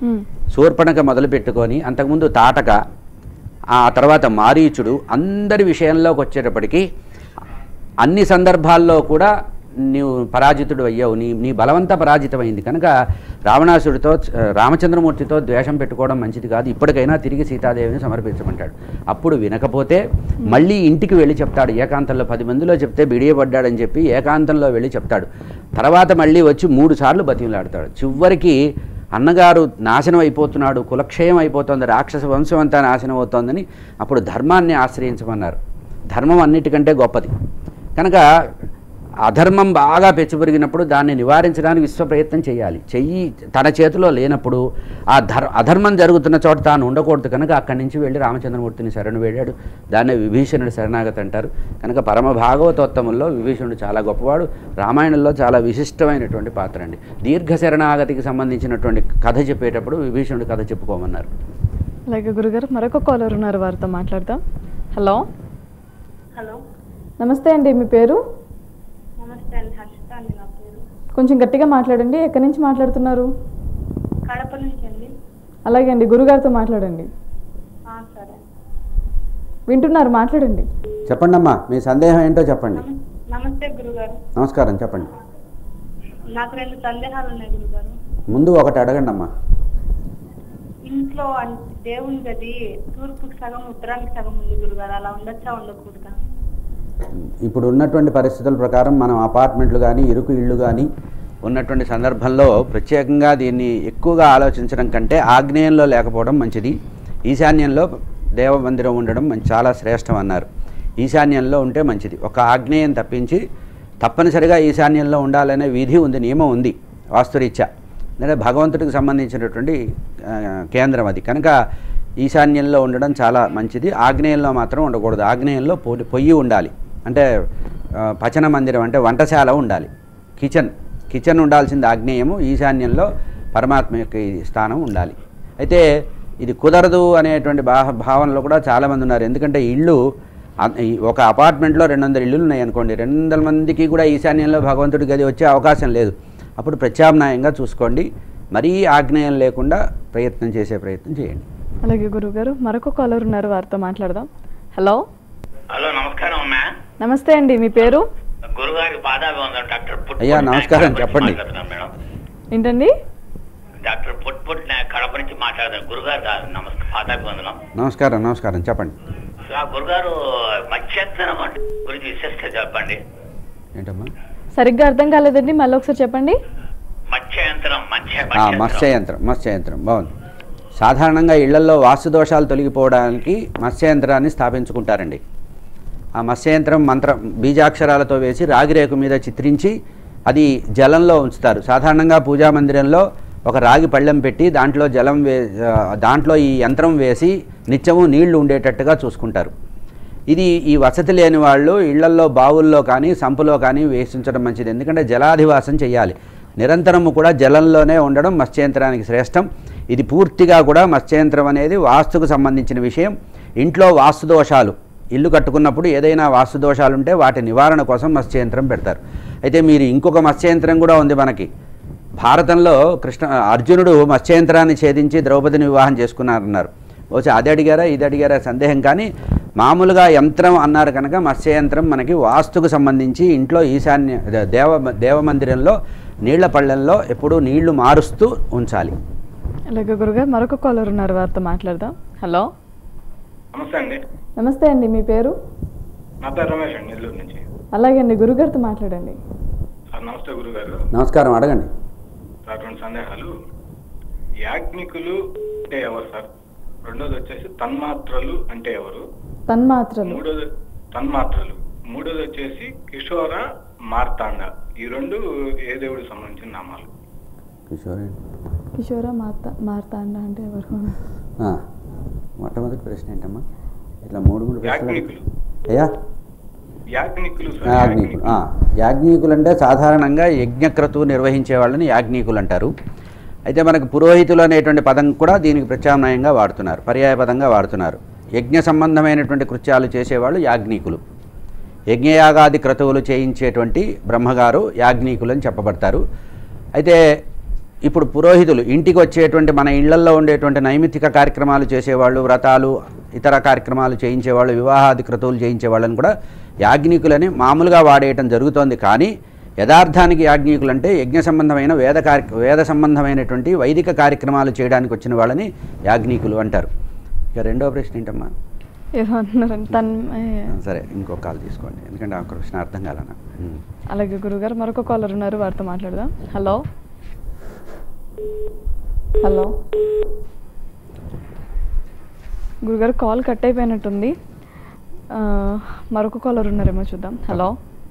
శూర్పణక మొదలు పెట్టుకొని అంతకుముందు తాటక ఆ తర్వాత మారీచుడు అందరి విషయంలోకి వచ్చేటప్పటికి అన్ని సందర్భాల్లో కూడా నీవు పరాజితుడు అయ్యావు నీ నీ బలవంతా పరాజితమైంది కనుక రావణాసుడితో ఆ, రామచంద్రమూర్తితో ద్వేషం పెట్టుకోవడం మంచిది కాదు ఇప్పటికైనా తిరిగి సీతాదేవిని సమర్పించమంటాడు అప్పుడు వినకపోతే మళ్ళీ ఇంటికి వెళ్ళి చెప్తాడు ఏకాంతంలో పది మందిలో చెప్తే బిడియపడ్డాడని చెప్పి ఏకాంతంలో వెళ్ళి చెప్తాడు తర్వాత మళ్ళీ వచ్చి మూడు సార్లు బతిమలాడతాడు చివరికి అన్నగారు నాశనం అయిపోతున్నాడు కులక్షయం అయిపోతుంది రాక్షస వంశం అంతా నాశనం అవుతోందని అప్పుడు ధర్మాన్ని ఆశ్రయించమన్నారు ధర్మం అన్నిటికంటే గొప్పది కనుక అధర్మం బాగా పెచ్చుపెరిగినప్పుడు దాన్ని నివారించడానికి విశ్వ ప్రయత్నం చేయాలి చెయ్యి తన చేతిలో లేనప్పుడు ఆ ధర్ అధర్మం జరుగుతున్న చోట తాను ఉండకూడదు కనుక అక్కడి నుంచి వెళ్ళి రామచంద్రమూర్తిని శరణు వేడాడు దాన్నే విభీషణుడు శరణాగతి అంటారు కనుక పరమ భాగవతోత్తముల్లో విభీషణుడు చాలా గొప్పవాడు రామాయణంలో చాలా విశిష్టమైనటువంటి పాత్ర అండి దీర్ఘ శరణాగతికి సంబంధించినటువంటి కథ చెప్పేటప్పుడు విభీషణుడి కథ చెప్పుకోమన్నారు అలాగే గురుగారు మరొక కాలర్ ఉన్నారు వారితో మాట్లాడదాం హలో హలో నమస్తే అండి మీ పేరు నమస్తే అండి హర్షిత అండి నా పేరు కొంచెం గట్టిగా మాట్లాడండి ఎక్కడి నుంచి మాట్లాడుతున్నారు కడప నుంచి అండి అలాగే అండి గురుగారితో మాట్లాడండి ఆ, సరే వింటున్నారు మాట్లాడండి చెప్పండి అమ్మా మీ సందేహం ఏంటో చెప్పండి నమ- నమస్తే గురుగారు నమస్కారం చెప్పండి నాకు రెండు సందేహాలు ఉన్నాయి గురుగారు ముందు ఒకటి అడగండి అమ్మా ఇంట్లో అన్- దేవుని గది తూర్పుకి సగం ఉత్తరానికి సగం ఉంది గురుగారు అలా ఉండొచ్చా ఉండకూడదా ఇప్పుడు ఉన్నటువంటి పరిస్థితుల ప్రకారం మనం అపార్ట్మెంట్లు కానీ ఇరుకు ఇళ్ళు కానీ ఉన్నటువంటి సందర్భంలో ప్రత్యేకంగా దీన్ని ఎక్కువగా ఆలోచించడం కంటే ఆగ్నేయంలో లేకపోవడం మంచిది ఈశాన్యంలో దేవ మందిరం ఉండడం మంచి చాలా శ్రేష్టం అన్నారు ఈశాన్యంలో ఉంటే మంచిది ఒక ఆగ్నేయం తప్పించి తప్పనిసరిగా ఈశాన్యంలో ఉండాలనే విధి ఉంది నియమం ఉంది వాస్తురీత్యా ఎందుకంటే భగవంతుడికి సంబంధించినటువంటి ఆ, కేంద్రం అది కనుక ఈశాన్యంలో ఉండడం చాలా మంచిది ఆగ్నేయంలో మాత్రం ఉండకూడదు ఆగ్నేయంలో పొడి పొయ్యి ఉండాలి అంటే ఆ, పచన మందిరం అంటే వంటశాల ఉండాలి కిచెన్ కిచెన్ ఉండాల్సింది ఆగ్నేయము ఈశాన్యంలో పరమాత్మ యొక్క ఈ స్థానం ఉండాలి అయితే ఇది కుదరదు అనేటువంటి భా భావనలో కూడా చాలామంది ఉన్నారు ఎందుకంటే ఇళ్ళు అ- ఈ ఒక అపార్ట్మెంట్లో రెండు వందల ఇళ్ళు ఉన్నాయి అనుకోండి రెండు వందల మందికి కూడా ఈశాన్యంలో భగవంతుడి గది వచ్చే అవకాశం లేదు అప్పుడు ప్రత్యామ్నాయంగా చూసుకోండి మరీ ఆగ్నేయం లేకుండా ప్రయత్నం చేసే ప్రయత్నం చేయండి అలాగే గురుగారు మరొక కాలర్ ఉన్నారు వారితో మాట్లాడదాం హలో హలో నమస్కారం అమ్మా నమస్తే అండి మీ పేరు గురుగారి పాదాభివందనం డాక్టర్ పుట్ అయ్యా, పుట్ నమస్కారం, నాయక్ కడప చెప్పండి. నుంచి మాట్లాడుతున్నాను మేడం ఏంటండి డాక్టర్ పుట్ పుట్ నాయక్ కడప నుంచి మాట్లాడుతున్నాను గురుగారు గారు నమస్కారం పాదాభివందనం నమస్కారం నమస్కారం చెప్పండి ఆ గురుగారు మత్స్యంతరం అంటే గురించి విశిష్ట చెప్పండి ఏంటమ్మా సరిగ్గా అర్థం కాలేదండి మళ్ళీ ఒకసారి చెప్పండి మత్స్యంతరం మత్స్య ఆ, మత్స్యంతరం. మత్స్యయంత్రం మత్స్యయంత్రం బాగుంది సాధారణంగా ఇళ్లల్లో వాస్తు దోషాలు తొలగిపోవడానికి మత్స్యయంత్రాన్ని స్థాపించుకుంటారండి ఆ మత్స్యయంత్రం మంత్ర బీజాక్షరాలతో వేసి రాగిరేకు మీద చిత్రించి అది జలంలో ఉంచుతారు సాధారణంగా పూజా మందిరంలో ఒక రాగి పళ్ళెం పెట్టి దాంట్లో జలం వే ఆ, దాంట్లో ఈ యంత్రం వేసి నిత్యము నీళ్లు ఉండేటట్టుగా చూసుకుంటారు ఇది ఈ వసతి లేని వాళ్ళు ఇళ్లల్లో బావుల్లో కానీ సంపులో కానీ వేసించడం మంచిది ఎందుకంటే జలాధివాసం చేయాలి నిరంతరము కూడా జలంలోనే ఉండడం మత్స్యంత్రానికి శ్రేష్టం ఇది పూర్తిగా కూడా మత్స్యంత్రం అనేది వాస్తుకు సంబంధించిన విషయం ఇంట్లో వాస్తు దోషాలు ఇల్లు కట్టుకున్నప్పుడు ఏదైనా వాస్తు దోషాలు ఉంటే వాటి నివారణ కోసం మత్స్యంత్రం పెడతారు అయితే మీరు ఇంకొక మత్స్యంత్రం కూడా ఉంది మనకి భారతంలో కృష్ణ అర్జునుడు మత్స్యంత్రాన్ని ఛేదించి ద్రౌపదిని వివాహం చేసుకున్నారన్నారు బహుశా అది అడిగారా ఇది అడిగారా సందేహం కానీ మామూలుగా యంత్రం అన్నారు కనుక మత్స్యయంత్రం మనకి వాస్తుకు సంబంధించి ఇంట్లో ఈశాన్య దే- దేవ దేవమందిరంలో నీళ్ల పళ్ళెంలో ఎప్పుడూ నీళ్లు మారుస్తూ ఉంచాలి అలాగే గురుగారు మరొక కాలర్ ఉన్నారు వారితో మాట్లాడదాం హలో నమస్తే అండి నమస్తే అండి మీ పేరు నా పేరు రమేష్ అండి నెల్లూరు నుంచి అలాగే అండి గురుగారితో మాట్లాడండి సార్ నమస్తే గురుగారు నమస్కారం అడగండి సార్ రెండు సందేహాలు యాజ్ఞికులు అంటే ఎవరు సార్ రెండోది వచ్చేసి తన్మాత్రలు అంటే ఎవరు తన్మాత్రలు మూడోది తన్మాత్రలు మూడోది వచ్చేసి కిషోర మార్తాండ ఈ రెండు ఏ దేవుడికి సంబంధించిన నామాలు కిషోర్ కిషోర మాత మార్తాండ అంటే ఎవరు ఆ, మొట్టమొదటి ప్రశ్న ఏంటమ్మా ఇట్లా మూడు మూడు ప్రశ్నలు యాజ్ఞికులు అయ్యా యాజ్ఞికులు సార్ యాజ్ఞికులు ఆ, యాజ్ఞికులు అంటే సాధారణంగా యజ్ఞక్రతువు నిర్వహించే వాళ్ళని యాజ్ఞికులు అంటారు అయితే మనకు పురోహితులు అనేటువంటి పదం కూడా దీనికి ప్రత్యామ్నాయంగా వాడుతున్నారు పర్యాయ పదంగా వాడుతున్నారు యజ్ఞ సంబంధమైనటువంటి కృత్యాలు చేసేవాళ్ళు యాజ్ఞికులు యజ్ఞయాగాది క్రతువులు చేయించేటువంటి బ్రహ్మగారు యాజ్ఞికులు అని చెప్పబడతారు అయితే ఇప్పుడు పురోహితులు ఇంటికి వచ్చేటువంటి మన ఇళ్లల్లో ఉండేటువంటి నైమిత్తిక కార్యక్రమాలు చేసేవాళ్ళు వ్రతాలు ఇతర కార్యక్రమాలు చేయించేవాళ్ళు వివాహాది క్రతువులు చేయించేవాళ్ళని కూడా యాజ్ఞికులని మామూలుగా వాడేయటం జరుగుతోంది కానీ యథార్థానికి యాజ్ఞికులు అంటే యజ్ఞ సంబంధమైన వేద కార్య వేద సంబంధమైనటువంటి వైదిక కార్యక్రమాలు చేయడానికి వచ్చిన వాళ్ళని యాజ్ఞికులు అంటారు ఇక రెండో ప్రశ్న ఏంటమ్మా ఏదో అంటున్నారండి తన్ సరే ఇంకో కాల్ తీసుకోండి ఎందుకంటే ఆ ప్రశ్న అర్థం కాలన్నా ఉమ్. అలాగే గురుగారు మరొక కాలర్ ఉన్నారు వారితో మాట్లాడదాం హలో హలో గురుగారు కాల్ కట్ అయిపోయినట్టుంది ఆ, మరొక కాలర్ ఉన్నారేమో చూద్దాం హలో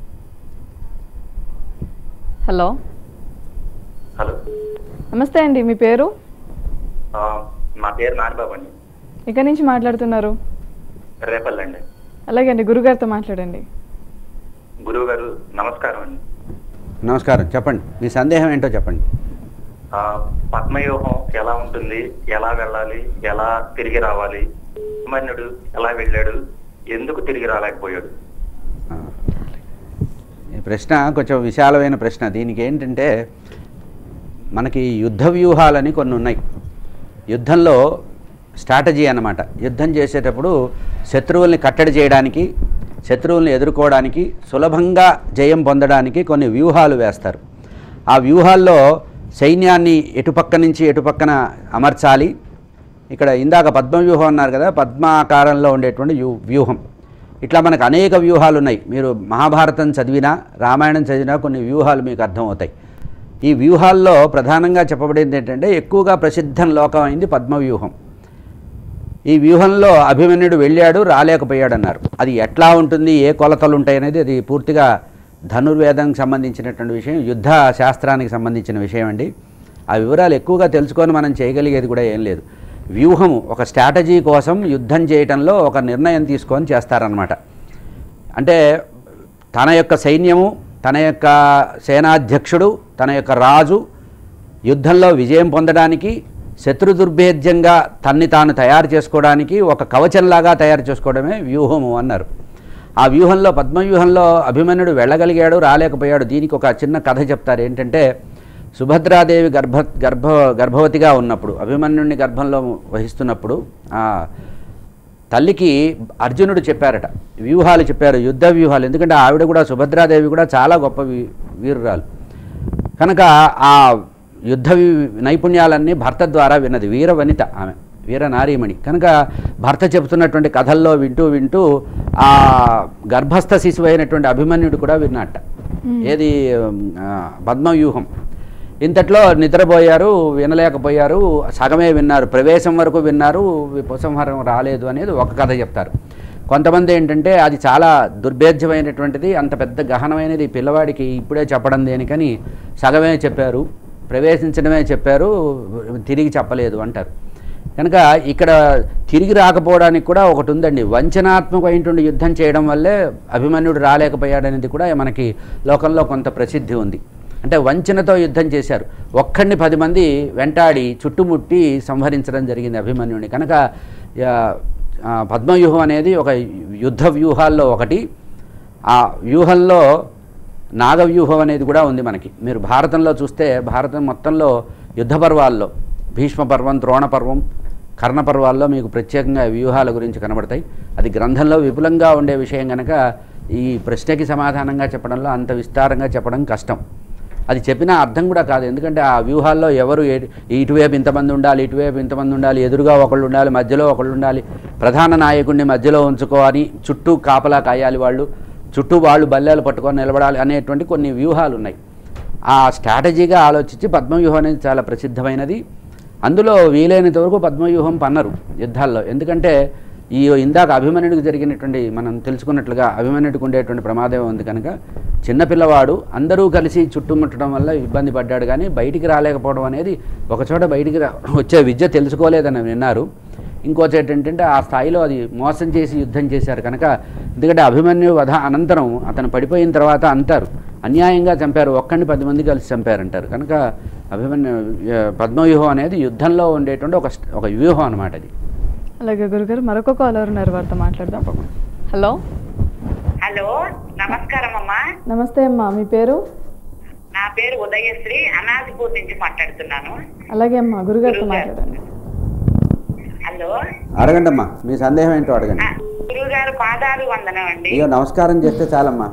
హలో హలో నమస్తే అండి మీ పేరు ఆ, మా పేరు నానిబాబు అండి ఎక్కడి నుంచి మాట్లాడుతున్నారు రేపల్లి అండి అలాగే అండి గురుగారితో మాట్లాడండి గురువు గారు నమస్కారం అండి నమస్కారం చెప్పండి మీ సందేహం ఏంటో చెప్పండి ఆ, పద్మవ్యూహం ఎలా ఉంటుంది ఎలా వెళ్ళాలి ఎలా తిరిగి రావాలి అభిమన్యుడు ఎలా వెళ్ళాడు ఎందుకు తిరిగి రాలేకపోయాడు ఆ. ఈ ప్రశ్న కొంచెం విశాలమైన ప్రశ్న దీనికి ఏంటంటే మనకి యుద్ధ వ్యూహాలని కొన్ని ఉన్నాయి యుద్ధంలో స్ట్రాటజీ అన్నమాట యుద్ధం చేసేటప్పుడు శత్రువుల్ని కట్టడి చేయడానికి శత్రువుల్ని ఎదుర్కోవడానికి సులభంగా జయం పొందడానికి కొన్ని వ్యూహాలు వేస్తారు ఆ వ్యూహాల్లో సైన్యాన్ని ఎటుపక్క నుంచి ఎటుపక్కన అమర్చాలి ఇక్కడ ఇందాక పద్మవ్యూహం అన్నారు కదా పద్మాకారంలో ఉండేటువంటి వ్యూ వ్యూహం ఇట్లా మనకు అనేక వ్యూహాలు ఉన్నాయి మీరు మహాభారతం చదివినా రామాయణం చదివినా కొన్ని వ్యూహాలు మీకు అర్థమవుతాయి ఈ వ్యూహాల్లో ప్రధానంగా చెప్పబడింది ఏంటంటే ఎక్కువగా ప్రసిద్ధం లోకమైంది పద్మవ్యూహం ఈ వ్యూహంలో అభిమన్యుడు వెళ్ళాడు రాలేకపోయాడు అన్నారు అది ఎట్లా ఉంటుంది ఏ కొలతలు ఉంటాయి అనేది అది పూర్తిగా ధనుర్వేదంకి సంబంధించినటువంటి విషయం యుద్ధ శాస్త్రానికి సంబంధించిన విషయం అండి ఆ వివరాలు ఎక్కువగా తెలుసుకొని మనం చేయగలిగేది కూడా ఏం లేదు వ్యూహము ఒక స్ట్రాటజీ కోసం యుద్ధం చేయటంలో ఒక నిర్ణయం తీసుకొని చేస్తారనమాట అంటే తన యొక్క సైన్యము తన యొక్క సేనాధ్యక్షుడు తన యొక్క రాజు యుద్ధంలో విజయం పొందడానికి శత్రు దుర్భేద్యంగా తన్ని తాను తయారు చేసుకోవడానికి ఒక కవచంలాగా తయారు చేసుకోవడమే వ్యూహము అన్నారు ఆ వ్యూహంలో పద్మవ్యూహంలో అభిమన్యుడు వెళ్ళగలిగాడు రాలేకపోయాడు దీనికి ఒక చిన్న కథ చెప్తారు ఏంటంటే సుభద్రాదేవి గర్భ గర్భ గర్భవతిగా ఉన్నప్పుడు అభిమన్యుడిని గర్భంలో వహిస్తున్నప్పుడు ఆ తల్లికి అర్జునుడు చెప్పారట వ్యూహాలు చెప్పారు యుద్ధ వ్యూహాలు ఎందుకంటే ఆవిడ కూడా సుభద్రాదేవి కూడా చాలా గొప్ప వీ- వీరురాలు కనుక ఆ యుద్ధ వి- నైపుణ్యాలన్నీ భర్త ద్వారా విన్నది వీర వనిత ఆమె వీర నారీమణి కనుక భర్త చెబుతున్నటువంటి కథల్లో వింటూ వింటూ ఆ గర్భస్థ శిశువు అయినటువంటి అభిమన్యుడు కూడా విన్నట్ట ఏది ఆ, పద్మవ్యూహం ఇంతట్లో నిద్రపోయారు వినలేకపోయారు సగమే విన్నారు ప్రవేశం వరకు విన్నారు ఉపసంహారం రాలేదు అనేది ఒక కథ చెప్తారు కొంతమంది ఏంటంటే అది చాలా దుర్భేద్యమైనటువంటిది అంత పెద్ద గహనమైనది ఈ పిల్లవాడికి ఇప్పుడే చెప్పడం దేనికని సగమే చెప్పారు ప్రవేశించడమే చెప్పారు తిరిగి చెప్పలేదు అంటారు కనుక ఇక్కడ తిరిగి రాకపోవడానికి కూడా ఒకటి ఉందండి వంచనాత్మకమైనటువంటి యుద్ధం చేయడం వల్లే అభిమన్యుడు రాలేకపోయాడనేది కూడా మనకి లోకంలో కొంత ప్రసిద్ధి ఉంది అంటే వంచనతో యుద్ధం చేశారు ఒక్కడిని పది మంది వెంటాడి చుట్టుముట్టి సంహరించడం జరిగింది అభిమన్యుడిని కనుక ఆ, ఆ, పద్మవ్యూహం అనేది ఒక యుద్ధ వ్యూహాల్లో ఒకటి ఆ వ్యూహంలో నాగవ్యూహం అనేది కూడా ఉంది మనకి మీరు భారతంలో చూస్తే భారతం మొత్తంలో యుద్ధ పర్వాల్లో భీష్మ పర్వం ద్రోణ పర్వం కర్ణ పర్వాల్లో మీకు ప్రత్యేకంగా వ్యూహాల గురించి కనబడతాయి అది గ్రంథంలో విపులంగా ఉండే విషయం కనుక ఈ ప్రశ్నకి సమాధానంగా చెప్పడంలో అంత విస్తారంగా చెప్పడం కష్టం అది చెప్పినా అర్థం కూడా కాదు ఎందుకంటే ఆ వ్యూహాల్లో ఎవరు ఏ- ఇటువైపు ఇంతమంది ఉండాలి ఇటువైపు ఇంతమంది ఉండాలి ఎదురుగా ఒకళ్ళు ఉండాలి మధ్యలో ఒకళ్ళు ఉండాలి ప్రధాన నాయకుడిని మధ్యలో ఉంచుకోవాలి చుట్టూ కాపలా కాయాలి వాళ్ళు చుట్టూ వాళ్ళు బల్లెలు పట్టుకొని నిలబడాలి అనేటువంటి కొన్ని వ్యూహాలు ఉన్నాయి ఆ స్ట్రాటజీగా ఆలోచించి పద్మవ్యూహం అనేది చాలా ప్రసిద్ధమైనది అందులో వీలైనంత వరకు పద్మవ్యూహం పన్నరు యుద్ధాల్లో ఎందుకంటే ఈ ఇందాక అభిమన్యుడికి జరిగినటువంటి మనం తెలుసుకున్నట్లుగా అభిమన్యుడికి ఉండేటువంటి ప్రమాదం ఉంది కనుక చిన్నపిల్లవాడు అందరూ కలిసి చుట్టుముట్టడం వల్ల ఇబ్బంది పడ్డాడు కానీ బయటికి రాలేకపోవడం అనేది ఒకచోట బయటికి రా వచ్చే విద్య తెలుసుకోలేదని విన్నారు ఇంకోటి ఏంటంటే ఆ స్థాయిలో అది మోసం చేసి యుద్ధం చేశారు కనుక ఎందుకంటే అభిమన్యు వధ అనంతరం అతను పడిపోయిన తర్వాత అంటారు అన్యాయంగా చంపారు ఒక్కడిని పది మంది కలిసి చంపారంటారు కనుక అభిమన్యు ఆ, పద్మవ్యూహం అనేది యుద్ధంలో ఉండేటువంటి ఒక స్ట్- ఒక వ్యూహం అనమాట అది అలాగే గురుగారు మరొక కాలర్ ఉన్నారు వారితో మాట్లాడదాం హలో హలో నమస్కారం అమ్మా నమస్తే అమ్మా మీ పేరు నా పేరు ఉదయశ్రీ అనాదిపూర్ నుంచి మాట్లాడుతున్నాను అలాగే అమ్మా గురుగారితో మాట్లాడండి హలో అడగండి అమ్మా మీ సందేహం ఏంటో అడగండి గురుగారు పాదాలు వందనం అండి ఇక నమస్కారం చేస్తే చాలమ్మా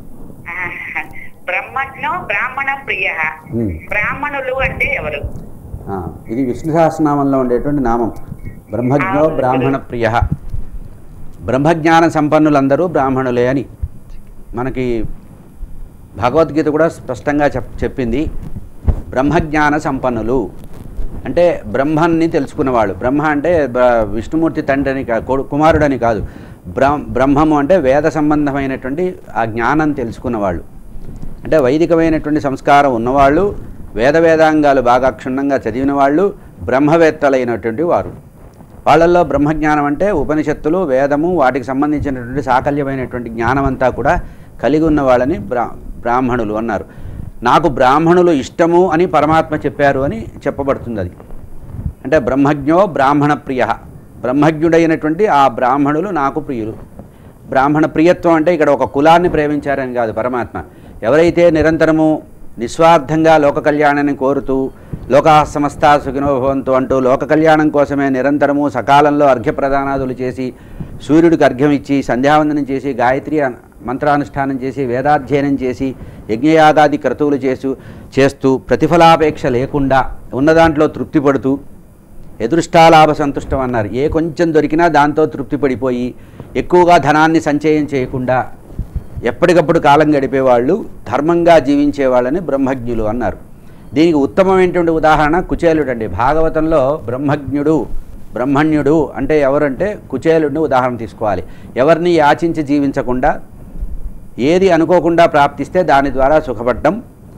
బ్రహ్మజ్ఞో బ్రాహ్మణ ప్రియ ఉమ్. బ్రాహ్మణులు అంటే ఎవరు ఆ, ఇది విష్ణు సహస్రనామంలో ఉండేటువంటి నామం బ్రహ్మజ్ఞో బ్రాహ్మణ ప్రియ బ్రహ్మజ్ఞాన సంపన్నులందరూ బ్రాహ్మణులే అని మనకి భగవద్గీత కూడా స్పష్టంగా చెప్ చెప్పింది బ్రహ్మజ్ఞాన సంపన్నులు అంటే బ్రహ్మాన్ని తెలుసుకున్నవాళ్ళు బ్రహ్మ అంటే బ- విష్ణుమూర్తి తండ్రిని కా- కొడు- కుమారుడని కాదు బ్రహ్మ బ్రహ్మము అంటే వేద సంబంధమైనటువంటి ఆ జ్ఞానం తెలుసుకున్నవాళ్ళు అంటే వైదికమైనటువంటి సంస్కారం ఉన్నవాళ్ళు వేద వేదాంగాలు బాగా క్షుణ్ణంగా చదివిన వాళ్ళు బ్రహ్మవేత్తలైనటువంటి వారు వాళ్ళల్లో బ్రహ్మజ్ఞానం అంటే ఉపనిషత్తులు వేదము వాటికి సంబంధించినటువంటి సాకల్యమైనటువంటి జ్ఞానం అంతా కూడా కలిగి ఉన్న వాళ్ళని బ్రా బ్రాహ్మణులు అన్నారు నాకు బ్రాహ్మణులు ఇష్టము అని పరమాత్మ చెప్పారు అని చెప్పబడుతుంది అది అంటే బ్రహ్మజ్ఞో బ్రాహ్మణ ప్రియ బ్రహ్మజ్ఞుడైనటువంటి ఆ బ్రాహ్మణులు నాకు ప్రియులు బ్రాహ్మణ ప్రియత్వం అంటే ఇక్కడ ఒక కులాన్ని ప్రేమించారని కాదు పరమాత్మ ఎవరైతే నిరంతరము నిస్వార్థంగా లోక కళ్యాణాన్ని కోరుతూ లోకా సమస్త సుఖినోభవంతు అంటూ లోక కళ్యాణం కోసమే నిరంతరము సకాలంలో అర్ఘ్యప్రదానాదులు చేసి సూర్యుడికి అర్ఘ్యం ఇచ్చి సంధ్యావందనం చేసి గాయత్రి అన- మంత్రానుష్ఠానం చేసి వేదాధ్యయనం చేసి యజ్ఞయాగాది క్రతువులు చేసు చేస్తూ ప్రతిఫలాపేక్ష లేకుండా ఉన్న దాంట్లో తృప్తి పడుతూ ఎదురుష్టాలాభ సంతుష్టం అన్నారు ఏ కొంచెం దొరికినా దాంతో తృప్తి పడిపోయి ఎక్కువగా ధనాన్ని సంచయం చేయకుండా ఎప్పటికప్పుడు కాలం గడిపేవాళ్ళు ధర్మంగా జీవించే వాళ్ళని బ్రహ్మజ్ఞులు అన్నారు దీనికి ఉత్తమమైనటువంటి ఉదాహరణ కుచేలుడు అండి భాగవతంలో బ్రహ్మజ్ఞుడు బ్రహ్మణ్యుడు అంటే ఎవరంటే కుచేలుడిని ఉదాహరణ తీసుకోవాలి ఎవరిని యాచించి జీవించకుండా ఏది అనుకోకుండా ప్రాప్తిస్తే దాని ద్వారా సుఖపడ్డం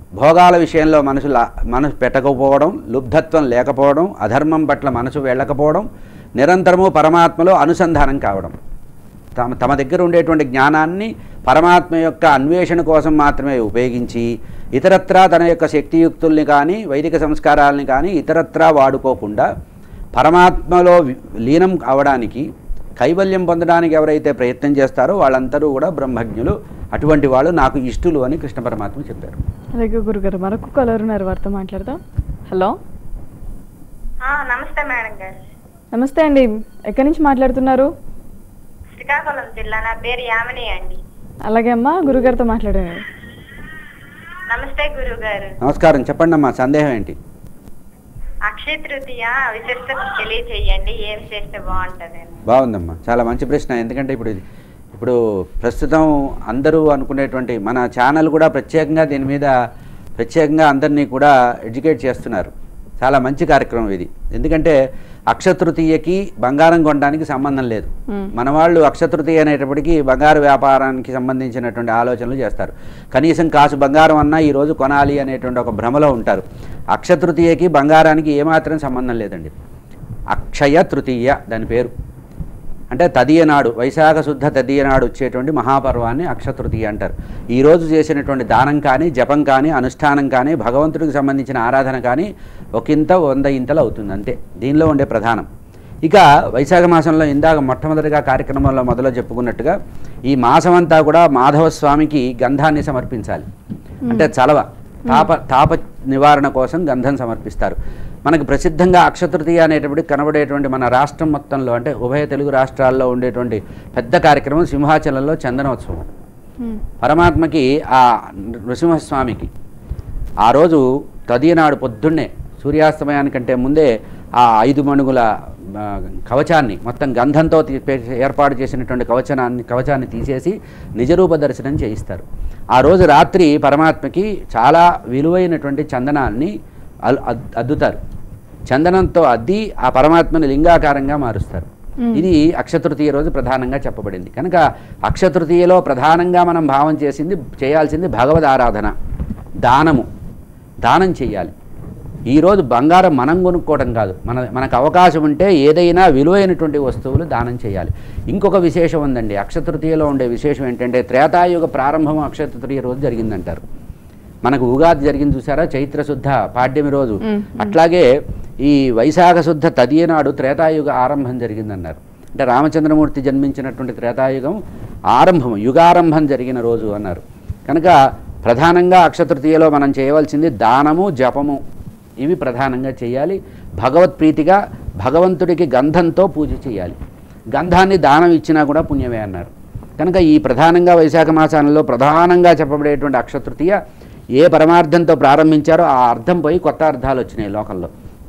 భోగాల విషయంలో మనసు లా- మనసు పెట్టకపోవడం లుబ్ధత్వం లేకపోవడం అధర్మం పట్ల మనసు వెళ్ళకపోవడం నిరంతరము పరమాత్మలో అనుసంధానం కావడం తమ తమ దగ్గర ఉండేటువంటి జ్ఞానాన్ని పరమాత్మ యొక్క అన్వేషణ కోసం మాత్రమే ఉపయోగించి ఇతరత్రా తన యొక్క శక్తియుక్తుల్ని కానీ వైదిక సంస్కారాలని కానీ ఇతరత్రా వాడుకోకుండా పరమాత్మలో వి- లీనం అవడానికి కైవల్యం పొందడానికి ఎవరైతే ప్రయత్నం చేస్తారో వాళ్ళందరూ కూడా బ్రహ్మజ్ఞులు అటువంటి వాళ్ళు నాకు ఇష్టులు అని కృష్ణ పరమాత్మ చెప్పారు అలాగే గురుగారు మరొక కలర్ ఉన్నారు వారితో మాట్లాడదాం హలో నమస్తే మేడం గారు నమస్తే అండి ఎక్కడి నుంచి మాట్లాడుతున్నారు శ్రీకాకుళం జిల్లా నా పేరు యామిని అండి అలాగే అమ్మా గురుగారితో మాట్లాడండి నమస్తే గురువు గారు నమస్కారం చెప్పండి అమ్మా సందేహం ఏంటి అక్షయ తృతీయ విశిష్టత తెలియచేయండి ఏం చేస్తే బాగుంటదని బాగుందమ్మా చాలా మంచి ప్రశ్న ఎందుకంటే ఇప్పుడు ఇది ఇప్పుడు ప్రస్తుతం అందరూ అనుకునేటువంటి మన ఛానల్ కూడా ప్రత్యేకంగా దీని మీద ప్రత్యేకంగా అందరినీ కూడా ఎడ్యుకేట్ చేస్తున్నారు చాలా మంచి కార్యక్రమం ఇది ఎందుకంటే అక్షతృతీయకి బంగారం కొనడానికి సంబంధం లేదు మ్మ్. మన వాళ్ళు అక్షతృతీయ అనేటప్పటికీ బంగారు వ్యాపారానికి సంబంధించినటువంటి ఆలోచనలు చేస్తారు కనీసం కాసు బంగారం అన్నా ఈరోజు కొనాలి అనేటువంటి ఒక భ్రమలో ఉంటారు అక్షతృతీయకి బంగారానికి ఏమాత్రం సంబంధం లేదండి అక్షయ తృతీయ దాని పేరు అంటే తదియ నాడు వైశాఖ శుద్ధ తదియ నాడు వచ్చేటువంటి మహాపర్వాన్ని అక్షతృతీయ అంటారు ఈరోజు చేసినటువంటి దానం కానీ జపం కానీ అనుష్ఠానం కానీ భగవంతుడికి సంబంధించిన ఆరాధన కానీ ఒకంత వంద ఇంతలు అవుతుంది అంతే దీనిలో ఉండే ప్రధానం ఇక వైశాఖ మాసంలో ఇందాక మొట్టమొదటిగా కార్యక్రమంలో మొదలు చెప్పుకున్నట్టుగా ఈ మాసం అంతా కూడా మాధవ స్వామికి గంధాన్ని సమర్పించాలి అంటే చలవ తాప తాప నివారణ కోసం గంధం సమర్పిస్తారు మనకు ప్రసిద్ధంగా అక్షతృతీయ అనేటప్పటికి కనబడేటువంటి మన రాష్ట్రం మొత్తంలో అంటే ఉభయ తెలుగు రాష్ట్రాల్లో ఉండేటువంటి పెద్ద కార్యక్రమం సింహాచలంలో చందనోత్సవం పరమాత్మకి ఆ నృసింహస్వామికి ఆ రోజు తదియనాడు పొద్దున్నే సూర్యాస్తమయానికంటే ముందే ఆ ఐదు మణుగుల ఆ, కవచాన్ని మొత్తం గంధంతో తీ- పే- ఏర్పాటు చేసినటువంటి కవచనాన్ని కవచాన్ని తీసేసి నిజరూప దర్శనం చేయిస్తారు ఆ రోజు రాత్రి పరమాత్మకి చాలా విలువైనటువంటి చందనాన్ని అల్- అద్- అద్దుతారు చందనంతో అద్ది ఆ పరమాత్మని లింగాకారంగా మారుస్తారు మ్మ్. ఇది అక్షతృతీయ రోజు ప్రధానంగా చెప్పబడింది కనుక అక్షతృతీయలో ప్రధానంగా మనం భావం చేసింది చేయాల్సింది భగవద్ ఆరాధన దానము దానం చేయాలి ఈరోజు బంగారం మనం కొనుక్కోవడం కాదు మన మనకు అవకాశం ఉంటే ఏదైనా విలువైనటువంటి వస్తువులు దానం చేయాలి ఇంకొక విశేషం ఉందండి అక్షతృతీయలో ఉండే విశేషం ఏంటంటే త్రేతాయుగ ప్రారంభం అక్షతృతీయ రోజు జరిగిందంటారు మనకు ఉగాది జరిగింది చూసారా చైత్ర శుద్ధ పాడ్యమి రోజు మ్మ్. అట్లాగే ఈ వైశాఖ శుద్ధ తదియ నాడు త్రేతాయుగ ఆరంభం జరిగిందన్నారు అంటే రామచంద్రమూర్తి జన్మించినటువంటి త్రేతాయుగం ఆరంభం యుగారంభం జరిగిన రోజు అన్నారు కనుక ప్రధానంగా అక్షతృతీయలో మనం చేయవలసింది దానము జపము ఇవి ప్రధానంగా చేయాలి భగవత్ప్రీతిగా భగవంతుడికి గంధంతో పూజ చేయాలి గంధాన్ని దానం ఇచ్చినా కూడా పుణ్యమే అన్నారు కనుక ఈ ప్రధానంగా వైశాఖ మాసాలలో ప్రధానంగా చెప్పబడేటువంటి అక్షతృతీయ ఏ పరమార్థంతో ప్రారంభించారో ఆ అర్థం పోయి కొత్త అర్థాలు వచ్చినాయి లోకంలో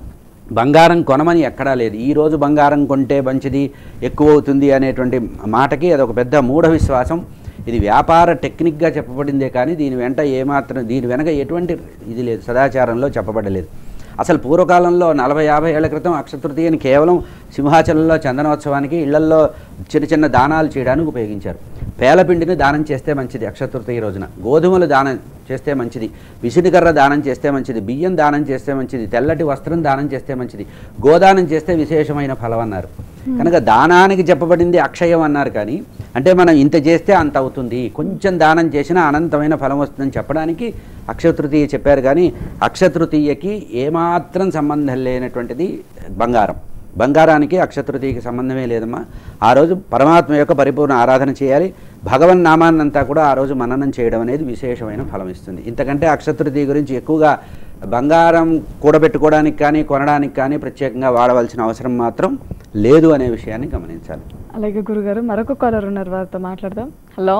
బంగారం కొనమని ఎక్కడా లేదు ఈ రోజు బంగారం కొంటే మంచిది ఎక్కువ అవుతుంది అనేటువంటి మాటకి అదొక పెద్ద మూఢ విశ్వాసం ఇది వ్యాపార టెక్నిక్గా చెప్పబడిందే కానీ దీని వెంట ఏమాత్రం దీని వెనక ఎటువంటి ఇది లేదు సదాచారంలో చెప్పబడలేదు అసలు పూర్వకాలంలో నలభై యాభై ఏళ్ల క్రితం అక్షతృతీయని కేవలం సింహాచలంలో చందనోత్సవానికి ఇళ్లల్లో చిన్న చిన్న దానాలు చేయడానికి ఉపయోగించారు పేలపిండిని దానం చేస్తే మంచిది అక్షతృతీయ రోజున గోధుమలు దానం చేస్తే మంచిది విసిరికర్ర దానం చేస్తే మంచిది బియ్యం దానం చేస్తే మంచిది తెల్లటి వస్త్రం దానం చేస్తే మంచిది గోదానం చేస్తే విశేషమైన ఫలం అన్నారు కనుక దానానికి చెప్పబడింది అక్షయం అన్నారు కానీ అంటే మనం ఇంత చేస్తే అంత అవుతుంది కొంచెం దానం చేసినా అనంతమైన ఫలం వస్తుందని చెప్పడానికి అక్షతృతీయ చెప్పారు కానీ అక్షతృతీయకి ఏమాత్రం సంబంధం లేనటువంటిది బంగారం బంగారానికి అక్షతృతీయకి సంబంధమే లేదమ్మా ఆ రోజు పరమాత్మ యొక్క పరిపూర్ణ ఆరాధన చేయాలి భగవన్ నామాన్నంతా కూడా ఆ రోజు మననం చేయడం అనేది విశేషమైన ఫలం ఇస్తుంది ఇంతకంటే అక్షతృతీయ గురించి ఎక్కువగా బంగారం కూడబెట్టుకోవడానికి కానీ కొనడానికి కానీ ప్రత్యేకంగా వాడవలసిన అవసరం మాత్రం లేదు అనే విషయాన్ని గమనించాలి అలాగే గురుగారు మరొక కాలర్ ఉన్నారు వారితో మాట్లాడదాం హలో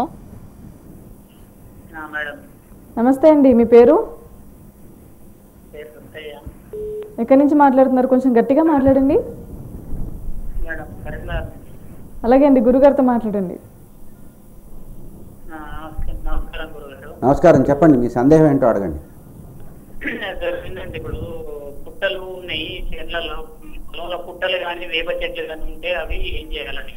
మేడం నమస్తే అండి మీ పేరు పేరు సుత్తయ్య ఎక్కడి నుంచి మాట్లాడుతున్నారు కొంచెం గట్టిగా మాట్లాడండి మేడం కరీంనగర్ అలాగే అండి గురుగారితో మాట్లాడండి ఆ, నమస్కారం నమస్కారం గురుగారు నమస్కారం చెప్పండి మీ సందేహం ఏంటో అడగండి జరిగిందండి ఇప్పుడు పుట్టలు ఉన్నాయి చెట్లలో పొలంలో పుట్టలు కానీ వేప చెట్లు కానీ ఉంటే అవి ఏం చేయాలండి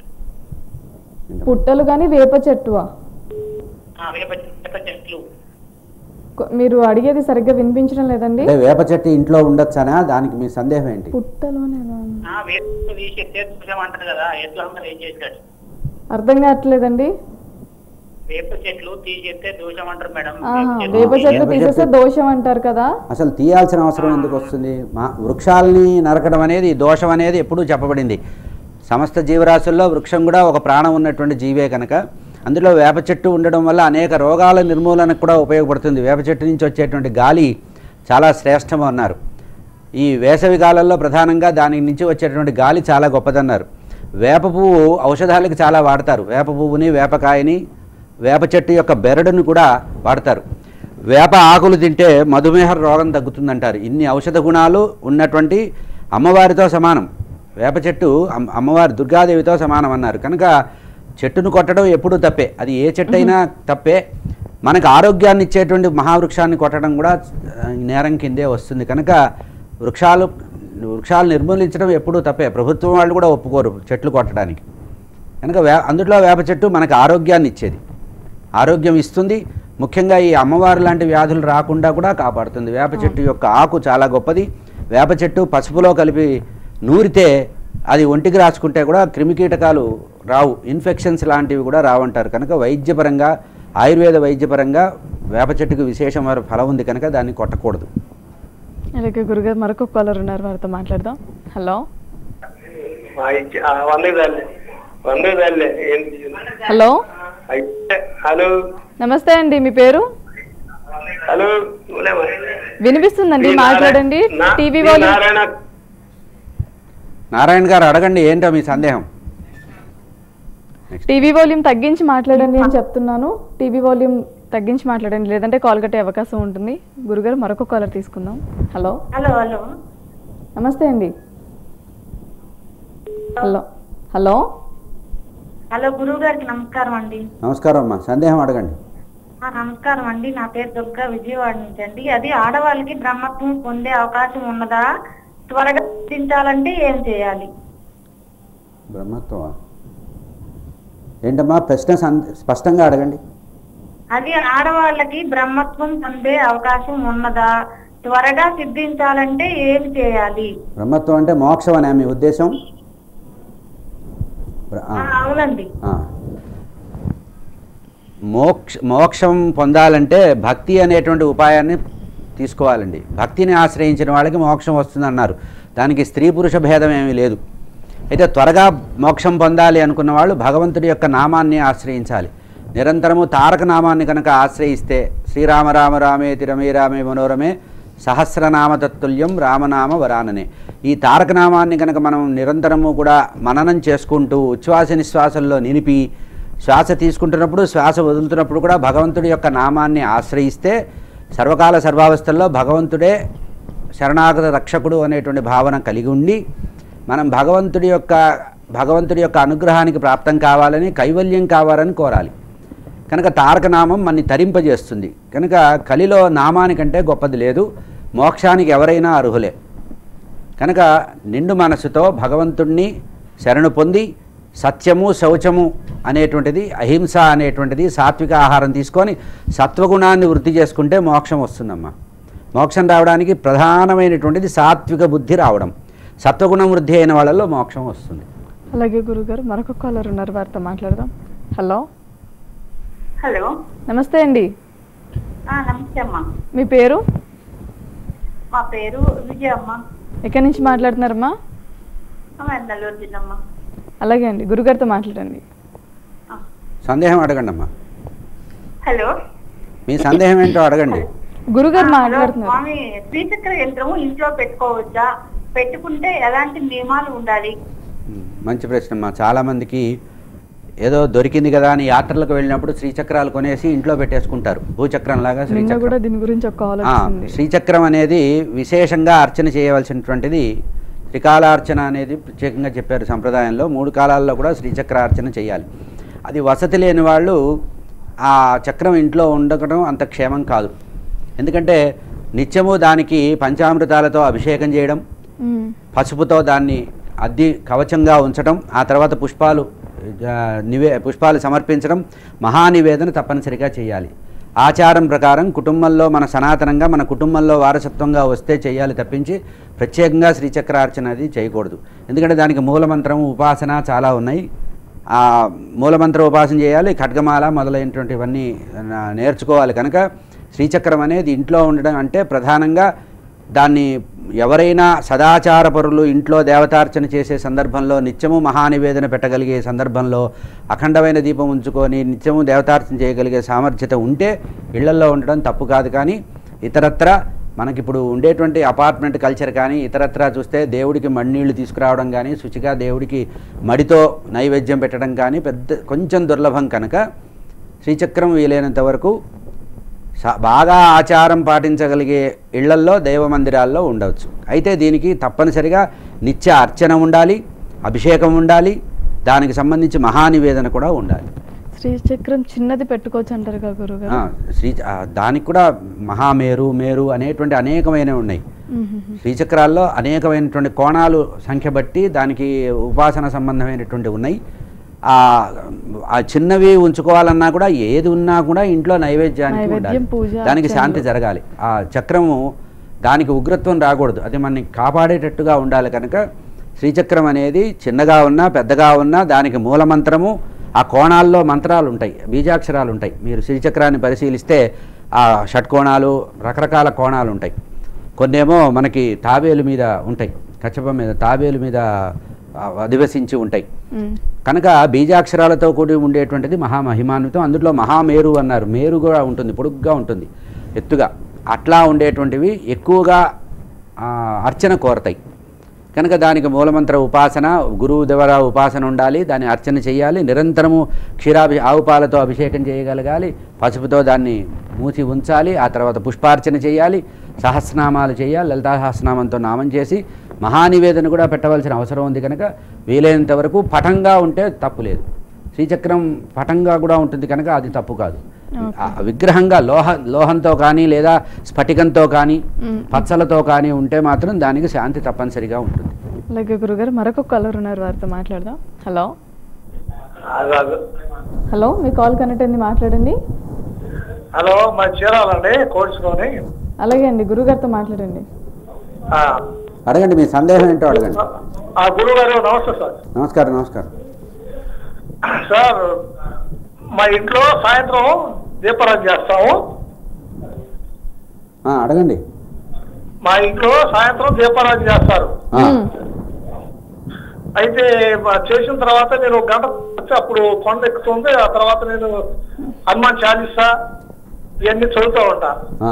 పుట్టలు కానీ వేప చెట్టువా ఆ, వేప వేప చెట్లు కొ- మీరు అడిగేది సరిగ్గా వినిపించడం లేదండి అంటే వేప చెట్టు ఇంట్లో ఉండొచ్చనా దానికి మీ సందేహం ఏంటి పుట్టలోనే ఎలా ఉంది? ఆ వేపు తీసేస్తే దోషం అంటారు కదా ఎట్లా మరి ఏం చేశాడు అర్థం కావట్లేదండి వేప చెట్లు తీసేస్తే దోషం అంటారు మేడం ఆహా, వేప చెట్లు వేప తీసేస్తే చెట్టు- దోషం అంటారు కదా అసలు తీయాల్సిన అవసరం ఎందుకు వస్తుంది మా వృక్షాలని నరకడం అనేది దోషం అనేది ఎప్పుడూ చెప్పబడింది సమస్త జీవరాశుల్లో వృక్షం కూడా ఒక ప్రాణం ఉన్నటువంటి జీవే కనుక అందులో వేప చెట్టు ఉండడం వల్ల అనేక రోగాల నిర్మూలనకు కూడా ఉపయోగపడుతుంది వేప చెట్టు నుంచి వచ్చేటువంటి గాలి చాలా శ్రేష్టం అన్నారు ఈ వేసవి కాలంలో ప్రధానంగా దాని నుంచి వచ్చేటువంటి గాలి చాలా గొప్పదన్నారు వేప పువ్వు ఔషధాలకు చాలా వాడతారు వేప పువ్వుని వేపకాయని వేప చెట్టు యొక్క బెరడుని కూడా వాడతారు వేప ఆకులు తింటే మధుమేహ రోగం తగ్గుతుందంటారు ఇన్ని ఔషధ గుణాలు ఉన్నటువంటి అమ్మవారితో సమానం వేప చెట్టు అమ్- అమ్మవారి దుర్గాదేవితో సమానం అన్నారు కనుక చెట్టును కొట్టడం ఎప్పుడూ తప్పే అది ఏ చెట్టు అయినా తప్పే మనకు ఆరోగ్యాన్ని ఇచ్చేటువంటి మహావృక్షాన్ని కొట్టడం కూడా ఆ, నేరం కిందే వస్తుంది కనుక వృక్షాలు వృక్షాలు నిర్మూలించడం ఎప్పుడూ తప్పే ప్రభుత్వం వాళ్ళు కూడా ఒప్పుకోరు చెట్లు కొట్టడానికి కనుక వే అందులో వేప చెట్టు మనకు ఆరోగ్యాన్ని ఇచ్చేది ఆరోగ్యం ఇస్తుంది ముఖ్యంగా ఈ అమ్మవారు లాంటి వ్యాధులు రాకుండా కూడా కాపాడుతుంది వేప చెట్టు యొక్క ఆకు చాలా గొప్పది వేప చెట్టు పసుపులో కలిపి నూరితే అది ఒంటికి రాసుకుంటే కూడా క్రిమికీటకాలు రావు ఇన్ఫెక్షన్స్ లాంటివి కూడా రావంటారు కనుక వైద్యపరంగా ఆయుర్వేద వైద్యపరంగా వేప చెట్టుకు విశేషమైన ఫలం ఉంది కనుక దాన్ని కొట్టకూడదు అలాగే గురుగారు మరొక కాలర్ ఉన్నారు వారితో మాట్లాడదాం హలో వందకు వందకు తల్లి హలో హలో నమస్తే అండి మీ పేరు హలో వినిపిస్తుందండి మీ మాట్లాడండి నారా- టీవీ మీ వాళ్ళు నారాయణ నారాయణ గారు అడగండి ఏంటో మీ సందేహం టీవీ వాల్యూమ్ తగ్గించి మాట్లాడండి అని చెప్తున్నాను టీవీ వాల్యూమ్ తగ్గించి మాట్లాడండి లేదంటే కాల్ కట్టే అవకాశం ఉంటుంది గురుగారు మరొక కాలర్ తీసుకుందాం హలో హలో హలో నమస్తే అండి హలో హలో హలో గురువు గారికి నమస్కారం అండి నమస్కారం అమ్మా సందేహం అడగండి ఆ, నమస్కారం అండి నా పేరు దుర్గా విజయవాడ నుంచి అండి అది ఆడవాళ్ళకి బ్రహ్మత్వం పొందే అవకాశం ఉన్నదా త్వరగా సిద్ధించాలంటే ఏం చేయాలి బ్రహ్మత్వమా ఏంటమ్మా ప్రశ్న సం- స్పష్టంగా అడగండి అది ఆడవాళ్ళకి బ్రహ్మత్వం పొందే అవకాశం ఉన్నదా త్వరగా సిద్ధించాలంటే ఏం చేయాలి బ్రహ్మత్వం అంటే మోక్షం అనే మీ ఉద్దేశం బ్ర- ఆ, ఆ, అవునండి ఆ. మోక్ష మోక్షం పొందాలంటే భక్తి అనేటువంటి ఉపాయాన్ని తీసుకోవాలండి భక్తిని ఆశ్రయించిన వాళ్ళకి మోక్షం వస్తుంది అన్నారు దానికి స్త్రీ పురుష భేదం ఏమీ లేదు అయితే త్వరగా మోక్షం పొందాలి అనుకున్న వాళ్ళు భగవంతుడి యొక్క నామాన్ని ఆశ్రయించాలి నిరంతరము తారక నామాన్ని కనుక ఆశ్రయిస్తే శ్రీరామ రామ రామేతి రమే రామే మనోరమే సహస్రనామ తత్తుల్యం రామనామ వరాననే ఈ తారక నామాన్ని కనుక మనం నిరంతరము కూడా మననం చేసుకుంటూ ఉచ్ఛ్వాస నిశ్వాసంలో నిలిపి శ్వాస తీసుకుంటున్నప్పుడు శ్వాస వదులుతున్నప్పుడు కూడా భగవంతుడి యొక్క నామాన్ని ఆశ్రయిస్తే సర్వకాల సర్వావస్థల్లో భగవంతుడే శరణాగత రక్షకుడు అనేటువంటి భావన కలిగి ఉండి మనం భగవంతుడి యొక్క భగవంతుడి యొక్క అనుగ్రహానికి ప్రాప్తం కావాలని కైవల్యం కావాలని కోరాలి కనుక తారక నామం మన్ని తరింపజేస్తుంది కనుక కలిలో నామానికంటే గొప్పది లేదు మోక్షానికి ఎవరైనా అర్హులే కనుక నిండు మనసుతో భగవంతుణ్ణి శరణు పొంది సత్యము శౌచము అనేటువంటిది అహింస అనేటువంటిది సాత్విక ఆహారం తీసుకొని సత్వగుణాన్ని వృద్ధి చేసుకుంటే మోక్షం వస్తుందమ్మా మోక్షం రావడానికి ప్రధానమైనటువంటిది సాత్విక బుద్ధి రావడం సత్వగుణం వృద్ధి అయిన వాళ్ళలో మోక్షం వస్తుంది అలాగే గురుగారు మరొక కాలర్ ఉన్నారు వారితో మాట్లాడదాం హలో హలో నమస్తే అండి ఆ, నమస్తే అమ్మా మీ పేరు మా పేరు విజయమ్మ ఎక్కడి నుంచి మాట్లాడుతున్నారమ్మా నెల్లూరు జిల్లమ్మ అలాగే అండి గురుగారితో మాట్లాడండి సందేహం అడగండి అమ్మా హలో మీ సందేహం ఏంటో అడగండి గురుగారు ఆ, హలో, మాట్లాడుతున్నారు స్వామి శ్రీచక్ర యంత్రము ఇంట్లో పెట్టుకోవచ్చా పెట్టుకుంటే ఎలాంటి నియమాలు ఉండాలి మంచి ప్రశ్న అమ్మా చాలామందికి ఏదో దొరికింది కదా అని యాత్రలకు వెళ్ళినప్పుడు శ్రీచక్రాలు కొనేసి ఇంట్లో పెట్టేసుకుంటారు భూచక్రం లాగా నిన్న శ్రీచక్రం కూడా దీని గురించి ఒక కాల్ ఆ, వచ్చింది శ్రీచక్రం అనేది విశేషంగా అర్చన చేయవలసినటువంటిది త్రికాలార్చన అనేది ప్రత్యేకంగా చెప్పారు సంప్రదాయంలో మూడు కాలాల్లో కూడా శ్రీచక్ర అర్చన చేయాలి అది వసతి లేని వాళ్ళు ఆ చక్రం ఇంట్లో ఉండటం అంత క్షేమం కాదు ఎందుకంటే నిత్యము దానికి పంచామృతాలతో అభిషేకం చేయడం మ్మ్. పసుపుతో దాన్ని అద్ది కవచంగా ఉంచడం ఆ తర్వాత పుష్పాలు ఆ, నివే పుష్పాలు సమర్పించడం మహానివేదన తప్పనిసరిగా చేయాలి ఆచారం ప్రకారం కుటుంబంలో మన సనాతనంగా మన కుటుంబంలో వారసత్వంగా వస్తే చేయాలి తప్పించి ప్రత్యేకంగా శ్రీచక్రార్చన అది చేయకూడదు ఎందుకంటే దానికి మూలమంత్రం ఉపాసన చాలా ఉన్నాయి ఆ మూలమంత్ర ఉపాసన చేయాలి ఖడ్గమాల మొదలైనటువంటివన్నీ నా- నేర్చుకోవాలి కనుక శ్రీచక్రం అనేది ఇంట్లో ఉండడం అంటే ప్రధానంగా దాన్ని ఎవరైనా సదాచారపరులు ఇంట్లో దేవతార్చన చేసే సందర్భంలో నిత్యము మహానివేదన పెట్టగలిగే సందర్భంలో అఖండమైన దీపం ఉంచుకొని నిత్యము దేవతార్చన చేయగలిగే సామర్థ్యత ఉంటే ఇళ్లల్లో ఉండడం తప్పు కాదు కానీ ఇతరత్ర మనకిప్పుడు ఉండేటువంటి అపార్ట్మెంట్ కల్చర్ కానీ ఇతరత్రా చూస్తే దేవుడికి మಣ್ಣీళ్లు తీసుకురావడం కానీ శుచిగా దేవుడికి మడితో నైవేద్యం పెట్టడం కానీ పెద్ద కొంచెం దుర్లభం కనుక శ్రీచక్రం వీలైనంత వరకు స- బాగా ఆచారం పాటించగలిగే ఇళ్లల్లో దైవ మందిరాల్లో ఉండవచ్చు అయితే దీనికి తప్పనిసరిగా నిత్య అర్చన ఉండాలి అభిషేకం ఉండాలి దానికి సంబంధించి మహానివేదన కూడా ఉండాలి శ్రీచక్రం చిన్నది పెట్టుకోవచ్చు అంటారు కదా గురుగారు ఆ, శ్రీ ఆ, దానికి కూడా మహామేరు మేరు అనేటువంటి అనేకమైనవి ఉన్నాయి మ్మ్. శ్రీచక్రాల్లో అనేకమైనటువంటి కోణాలు సంఖ్య బట్టి దానికి ఉపాసన సంబంధమైనటువంటి ఉన్నాయి ఆ ఆ చిన్నవి ఉంచుకోవాలన్నా కూడా ఏది ఉన్నా కూడా ఇంట్లో నైవేద్యానికి నైవేద్యం, ఉండాలి పూజ, దానికి అర్చనలు. శాంతి జరగాలి ఆ చక్రము దానికి ఉగ్రత్వం రాకూడదు అది మనని కాపాడేటట్టుగా ఉండాలి కనుక శ్రీచక్రం అనేది చిన్నగా ఉన్నా పెద్దగా ఉన్నా దానికి మూలమంత్రము ఆ కోణాల్లో మంత్రాలు ఉంటాయి బీజాక్షరాలు ఉంటాయి మీరు శ్రీచక్రాన్ని పరిశీలిస్తే ఆ షట్కోణాలు రకరకాల కోణాలు ఉంటాయి కొన్నేమో మనకి తాబేలు మీద ఉంటాయి కచ్చపం మీద తాబేలు మీద ఆ, అధివసించి ఉంటాయి మ్మ్. కనుక బీజాక్షరాలతో కూడి ఉండేటువంటిది మహామహిమాన్వితం అందులో మహామేరు అన్నారు మేరు కూడా ఉంటుంది పొడుగ్గా ఉంటుంది ఎత్తుగా అట్లా ఉండేటువంటివి ఎక్కువగా ఆ, అర్చన కోరతాయి కనుక దానికి మూలమంత్ర ఉపాసన గురువు ద్వారా ఉపాసన ఉండాలి దాన్ని అర్చన చేయాలి నిరంతరము క్షీరాభి ఆవు పాలతో అభిషేకం చేయగలగాలి పసుపుతో దాన్ని మూసి ఉంచాలి ఆ తర్వాత పుష్పార్చన చేయాలి సహస్రనామాలు చేయాలి లలితా సహస్రనామంతో నామం చేసి మహానివేదన కూడా పెట్టవలసిన అవసరం ఉంది కనుక వీలైనంత వరకు పటంగా ఉంటే తప్పు లేదు శ్రీచక్రం పటంగా కూడా ఉంటుంది కనుక అది తప్పు కాదు ఆ విగ్రహంగా లోహ లోహంతో కానీ లేదా స్ఫటికంతో కానీ మ్మ్. పచ్చలతో కానీ ఉంటే మాత్రం దానికి శాంతి తప్పనిసరిగా ఉంటుంది అలాగే గురుగారు మరొక కాలర్ ఉన్నారు వారితో మాట్లాడదాం హలో హలో మీ కాల్ కనెక్ట్ అయింది మాట్లాడండి హలో మా చీరాలండి కోడ్చుకొని అలాగే అండి గురుగారితో మాట్లాడండి అడగండి మీ సందేహం ఏంటో అడగండి ఆ గురువు గారు నమస్తే సార్ నమస్కారం నమస్కారం సార్ మా ఇంట్లో సాయంత్రం దీపారాధన చేస్తాము ఆ, అడగండి మా ఇంట్లో సాయంత్రం దీపారాధన చేస్తారు ఆ, అయితే మా చేసిన తర్వాత నేను ఒక గంట వచ్చి అప్పుడు కొండ ఎక్కుతుంది ఆ తర్వాత నేను హనుమాన్ చాలీసా ఇవన్నీ చదువుతూ ఉంటా ఆ,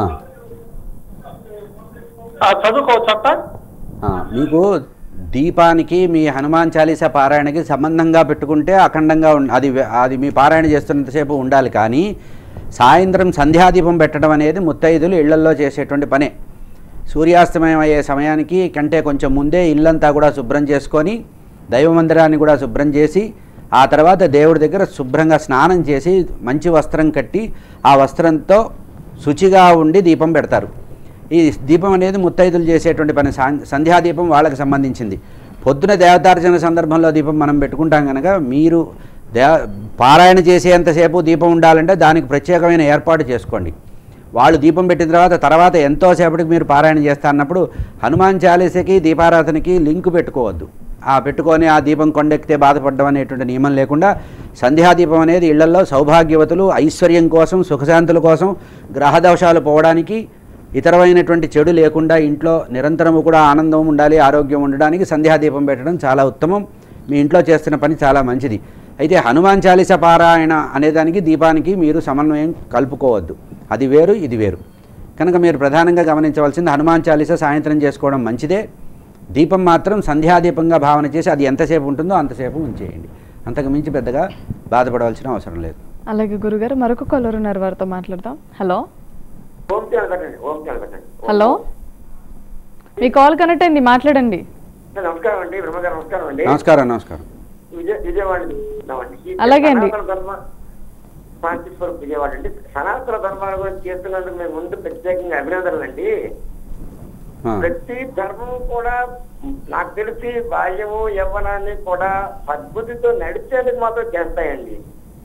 ఆ చదువుకోవచ్చట ఆ, మీకు దీపానికి మీ హనుమాన్ చాలీసా పారాయణకి సంబంధంగా పెట్టుకుంటే అఖండంగా ఉం అది వె- అది మీ పారాయణ చేస్తున్నంతసేపు ఉండాలి కానీ సాయంత్రం సంధ్యాదీపం పెట్టడం అనేది ముత్తైదులు ఇళ్లల్లో చేసేటువంటి పనే సూర్యాస్తమయం అయ్యే సమయానికి కంటే కొంచెం ముందే ఇల్లంతా కూడా శుభ్రం చేసుకొని దైవ మందిరాన్ని కూడా శుభ్రం చేసి ఆ తర్వాత దేవుడి దగ్గర శుభ్రంగా స్నానం చేసి మంచి వస్త్రం కట్టి ఆ వస్త్రంతో శుచిగా ఉండి దీపం పెడతారు ఈ దీపం అనేది ముత్తైదులు చేసేటువంటి పని సాం- సంధ్యాదీపం వాళ్ళకి సంబంధించింది పొద్దున దేవతార్చన సందర్భంలో దీపం మనం పెట్టుకుంటాం కనుక మీరు దే పారాయణ చేసేంతసేపు దీపం ఉండాలంటే దానికి ప్రత్యేకమైన ఏర్పాటు చేసుకోండి వాళ్ళు దీపం పెట్టిన తర్వాత తర్వాత ఎంతోసేపటికి మీరు పారాయణ చేస్తా అన్నప్పుడు హనుమాన్ చాలీసకి దీపారాధనకి లింక్ పెట్టుకోవద్దు ఆ పెట్టుకొని ఆ దీపం కొండెక్కితే బాధపడడం అనేటువంటి నియమం లేకుండా సంధ్యాదీపం అనేది ఇళ్లలో సౌభాగ్యవతులు ఐశ్వర్యం కోసం సుఖశాంతుల కోసం గ్రహదోషాలు పోవడానికి ఇతరమైనటువంటి చెడు లేకుండా ఇంట్లో నిరంతరము కూడా ఆనందం ఉండాలి ఆరోగ్యం ఉండడానికి సంధ్యాదీపం పెట్టడం చాలా ఉత్తమం మీ ఇంట్లో చేస్తున్న పని చాలా మంచిది అయితే హనుమాన్ చాలీస పారాయణ అనేదానికి దీపానికి మీరు సమన్వయం కలుపుకోవద్దు అది వేరు ఇది వేరు కనుక మీరు ప్రధానంగా గమనించవలసింది హనుమాన్ చాలీస సాయంత్రం చేసుకోవడం మంచిదే దీపం మాత్రం సంధ్యాదీపంగా భావన చేసి అది ఎంతసేపు ఉంటుందో అంతసేపు ఉంచేయండి అంతకు మించి పెద్దగా బాధపడవలసిన అవసరం లేదు అలాగే గురుగారు మరొక కాలర్ ఉన్నారు వారితో మాట్లాడదాం హలో ఓం ధ్యానం పెట్టండి ఓం ధ్యానం పెట్టండి హలో మీ కాల్ కనెక్ట్ అయింది మాట్లాడండి నమస్కారం అండి బ్రహ్మగారు నమస్కారం అండి నమస్కారం నమస్కారం విజయ విజయవాడ నుంచి చూస్తున్నామండి. ఈ అలాగే అండి. సనాతన ధర్మ శాంతిస్వరూప్ విజయవాడ అండి సనాతన ధర్మాల గురించి చేస్తున్నందుకు మేము ముందు ప్రత్యేకంగా అభినందనలు అండి ఆ. ప్రతి ధర్మం కూడా నాకు తెలిసి బాల్యము యవ్వనాన్ని కూడా సద్బుద్ధితో నడిచేందుకు మాత్రం చేస్తాయండి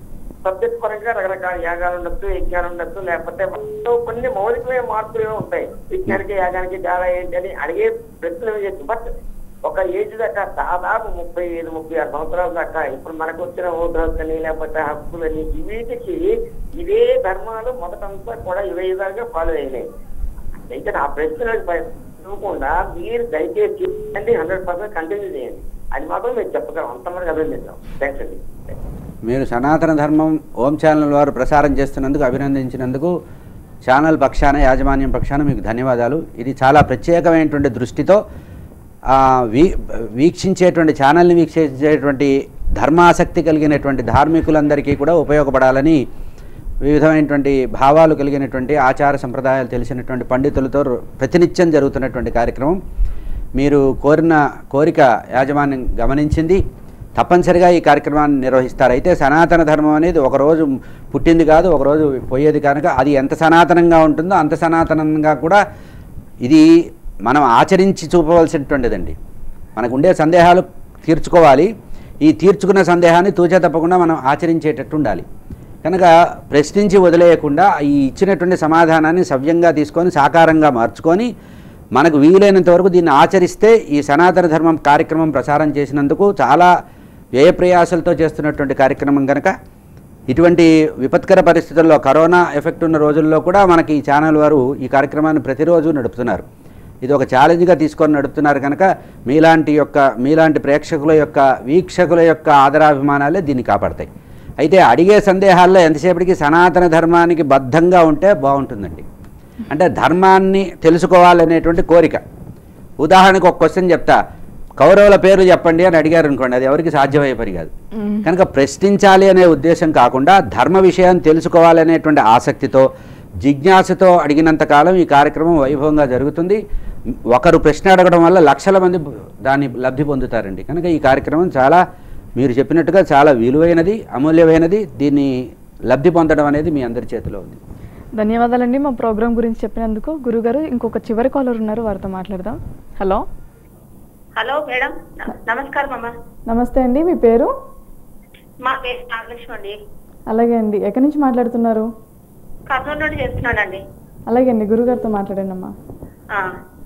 సబ్జెక్ట్ పరంగా రకరకాల యాగాలు ఉండొచ్చు యజ్ఞాలు ఉండొచ్చు లేకపోతే వాటిలో కొన్ని మౌలికమైన మార్పులు ఏవో ఉంటాయి యజ్ఞానికి యాగానికి తేడా ఏంటి అని అడిగే ప్రశ్నలు చేయొచ్చు బట్ ఒక ఏజ్ దాకా దాదాపు ముప్పై ఐదు ముప్పై ఆరు సంవత్సరాల దాకా ఇప్పుడు మనకు వచ్చిన ఓటు హక్కుని లేకపోతే హక్కులని వీటికి ఇవే ధర్మాలు మొదటంతా కూడా ఇవే విధాలుగా ఫాలో అయినాయి అయితే నా ప్రశ్నలకు ఇవ్వకుండా మీరు దయచేసి అండి హండ్రెడ్ పర్సెంట్ కంటిన్యూ చేయండి అది మాత్రం మీరు చెప్పగలం అంతమంది అభినందించాం థ్యాంక్స్ అండి మీరు సనాతన ధర్మం ఓం ఛానల్ వారు ప్రసారం చేస్తున్నందుకు అభినందించినందుకు ఛానల్ పక్షాన యాజమాన్యం పక్షాన మీకు ధన్యవాదాలు ఇది చాలా ప్రత్యేకమైనటువంటి దృష్టితో ఆ, వీ వీక్షించేటువంటి ఛానల్ని వీక్షించేటువంటి ధర్మాసక్తి కలిగినటువంటి ధార్మికులందరికీ కూడా ఉపయోగపడాలని వివిధమైనటువంటి భావాలు కలిగినటువంటి ఆచార సంప్రదాయాలు తెలిసినటువంటి పండితులతో ప్రతినిత్యం జరుగుతున్నటువంటి కార్యక్రమం మీరు కోరిన కోరిక యాజమాన్యం గమనించింది తప్పనిసరిగా ఈ కార్యక్రమాన్ని నిర్వహిస్తారు అయితే సనాతన ధర్మం అనేది ఒకరోజు పుట్టింది కాదు ఒకరోజు పోయేది కనుక అది ఎంత సనాతనంగా ఉంటుందో అంత సనాతనంగా కూడా ఇది మనం ఆచరించి చూపవలసినటువంటిదండి మనకు ఉండే సందేహాలు తీర్చుకోవాలి ఈ తీర్చుకున్న సందేహాన్ని తూచా తప్పకుండా మనం ఆచరించేటట్టు ఉండాలి కనుక ప్రశ్నించి వదిలేయకుండా ఈ ఇచ్చినటువంటి సమాధానాన్ని సవ్యంగా తీసుకొని సాకారంగా మార్చుకొని మనకు వీలైనంత వరకు దీన్ని ఆచరిస్తే ఈ సనాతన ధర్మం కార్యక్రమం ప్రసారం చేసినందుకు చాలా వ్యయ ప్రయాసలతో చేస్తున్నటువంటి కార్యక్రమం కనుక ఇటువంటి విపత్కర పరిస్థితుల్లో కరోనా ఎఫెక్ట్ ఉన్న రోజుల్లో కూడా మనకి ఈ ఛానల్ వారు ఈ కార్యక్రమాన్ని ప్రతిరోజు నడుపుతున్నారు ఇది ఒక ఛాలెంజ్గా తీసుకొని నడుపుతున్నారు కనుక మీలాంటి యొక్క మీలాంటి ప్రేక్షకుల యొక్క వీక్షకుల యొక్క ఆదరాభిమానాలే దీన్ని కాపాడతాయి అయితే అడిగే సందేహాల్లో ఎంతసేపటికి సనాతన ధర్మానికి బద్ధంగా ఉంటే బాగుంటుందండి అంటే ధర్మాన్ని తెలుసుకోవాలనేటువంటి కోరిక ఉదాహరణకు ఒక క్వశ్చన్ చెప్తా కౌరవుల పేరు చెప్పండి అని అడిగారు అనుకోండి అది ఎవరికి సాధ్యమయ్యే పని కాదు కనుక ప్రశ్నించాలి అనే ఉద్దేశం కాకుండా ధర్మ విషయం తెలుసుకోవాలనేటువంటి ఆసక్తితో జిజ్ఞాసతో అడిగినంత కాలం ఈ కార్యక్రమం వైభవంగా జరుగుతుంది ఒకరు ప్రశ్న అడగడం వల్ల లక్షల మంది దాన్ని లబ్ధి పొందుతారండి కనుక ఈ కార్యక్రమం చాలా మీరు చెప్పినట్టుగా చాలా విలువైనది అమూల్యమైనది దీన్ని లబ్ధి పొందడం అనేది మీ అందరి చేతిలో ఉంది ధన్యవాదాలండి మా ప్రోగ్రామ్ గురించి చెప్పినందుకు గురుగారు ఇంకొక చివరి కాలర్ ఉన్నారు వారితో మాట్లాడదాం హలో హలో మేడం న- నమస్కారం అమ్మా నమస్తే అండి మీ పేరు మా పేరు నాగలక్ష్మి అండి అలాగే అండి ఎక్కడి నుంచి మాట్లాడుతున్నారు కర్నూలు నుండి చేస్తున్నానండి అలాగే అండి గురుగారితో మాట్లాడండి అమ్మా ఆ.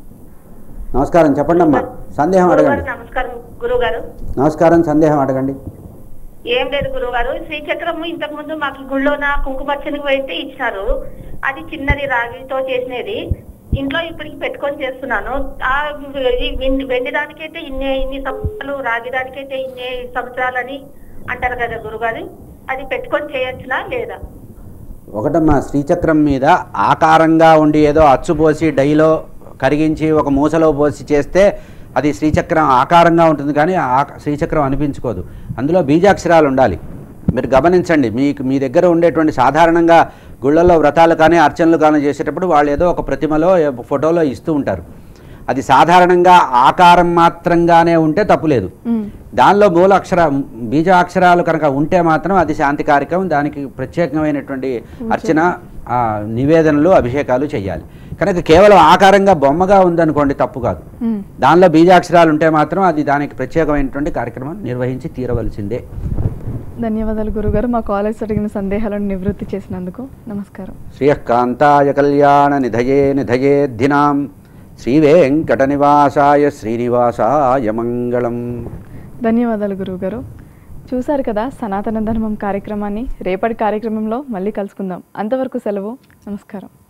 నమస్కారం చెప్పండి అమ్మా సందేహం గురుగారు అడగండి నమస్కారం గురువు గారు నమస్కారం సందేహం అడగండి ఏం లేదు గురువు గారు శ్రీచక్రము ఇంతకు ముందు మాకు గుళ్ళోన కుంకుమర్చనకి పోయితే ఇచ్చినారు అది చిన్నది రాగితో చేసినది ఇంట్లో ఇప్పటికి పెట్టుకొని చేస్తున్నాను ఆ ఈ వెండి వెండి దానికైతే ఇన్ని ఇన్ని సంవత్సరాలు రాగి దానికైతే ఇన్ని సంవత్సరాలని అంటారు కదా గురుగారు అది పెట్టుకొని చేయొచ్చునా లేదా ఒకటమ్మా శ్రీచక్రం మీద ఆకారంగా ఉండి ఏదో అచ్చుపోసి డైలో కరిగించి ఒక మూసలో పోసి చేస్తే అది శ్రీచక్రం ఆకారంగా ఉంటుంది కానీ ఆ శ్రీచక్రం అనిపించుకోదు అందులో బీజాక్షరాలు ఉండాలి మీరు గమనించండి మీకు మీ దగ్గర ఉండేటువంటి సాధారణంగా గుళ్ళల్లో వ్రతాలు కానీ అర్చనలు కానీ చేసేటప్పుడు వాళ్ళు ఏదో ఒక ప్రతిమలో ఏ- ఫోటోలో ఇస్తూ ఉంటారు అది సాధారణంగా ఆకారం మాత్రంగానే ఉంటే తప్పులేదు దానిలో మూల అక్షర బీజాక్షరాలు కనుక ఉంటే మాత్రం అది శాంతి కార్యక్రమం దానికి ప్రత్యేకమైనటువంటి అర్చన ఆ, నివేదనలు అభిషేకాలు చేయాలి కనుక కేవలం ఆకారంగా బొమ్మగా ఉందనుకోండి తప్పు కాదు దానిలో బీజాక్షరాలు ఉంటే మాత్రం అది దానికి ప్రత్యేకమైనటువంటి కార్యక్రమం నిర్వహించి తీరవలసిందే ధన్యవాదాలు గురుగారు మా కాలేజ్ అడిగిన సందేహాలను నివృత్తి చేసినందుకు నమస్కారం శ్రీయకాంతాయ కళ్యాణ నిధయే నిధయేద్ధినాం శ్రీవేంకట నివాసాయ శ్రీనివాసాయ మంగళం ధన్యవాదాలు గురువుగారు చూశారు కదా సనాతన ధర్మం కార్యక్రమాన్ని రేపటి కార్యక్రమంలో మళ్ళీ కలుసుకుందాం అంతవరకు సెలవు నమస్కారం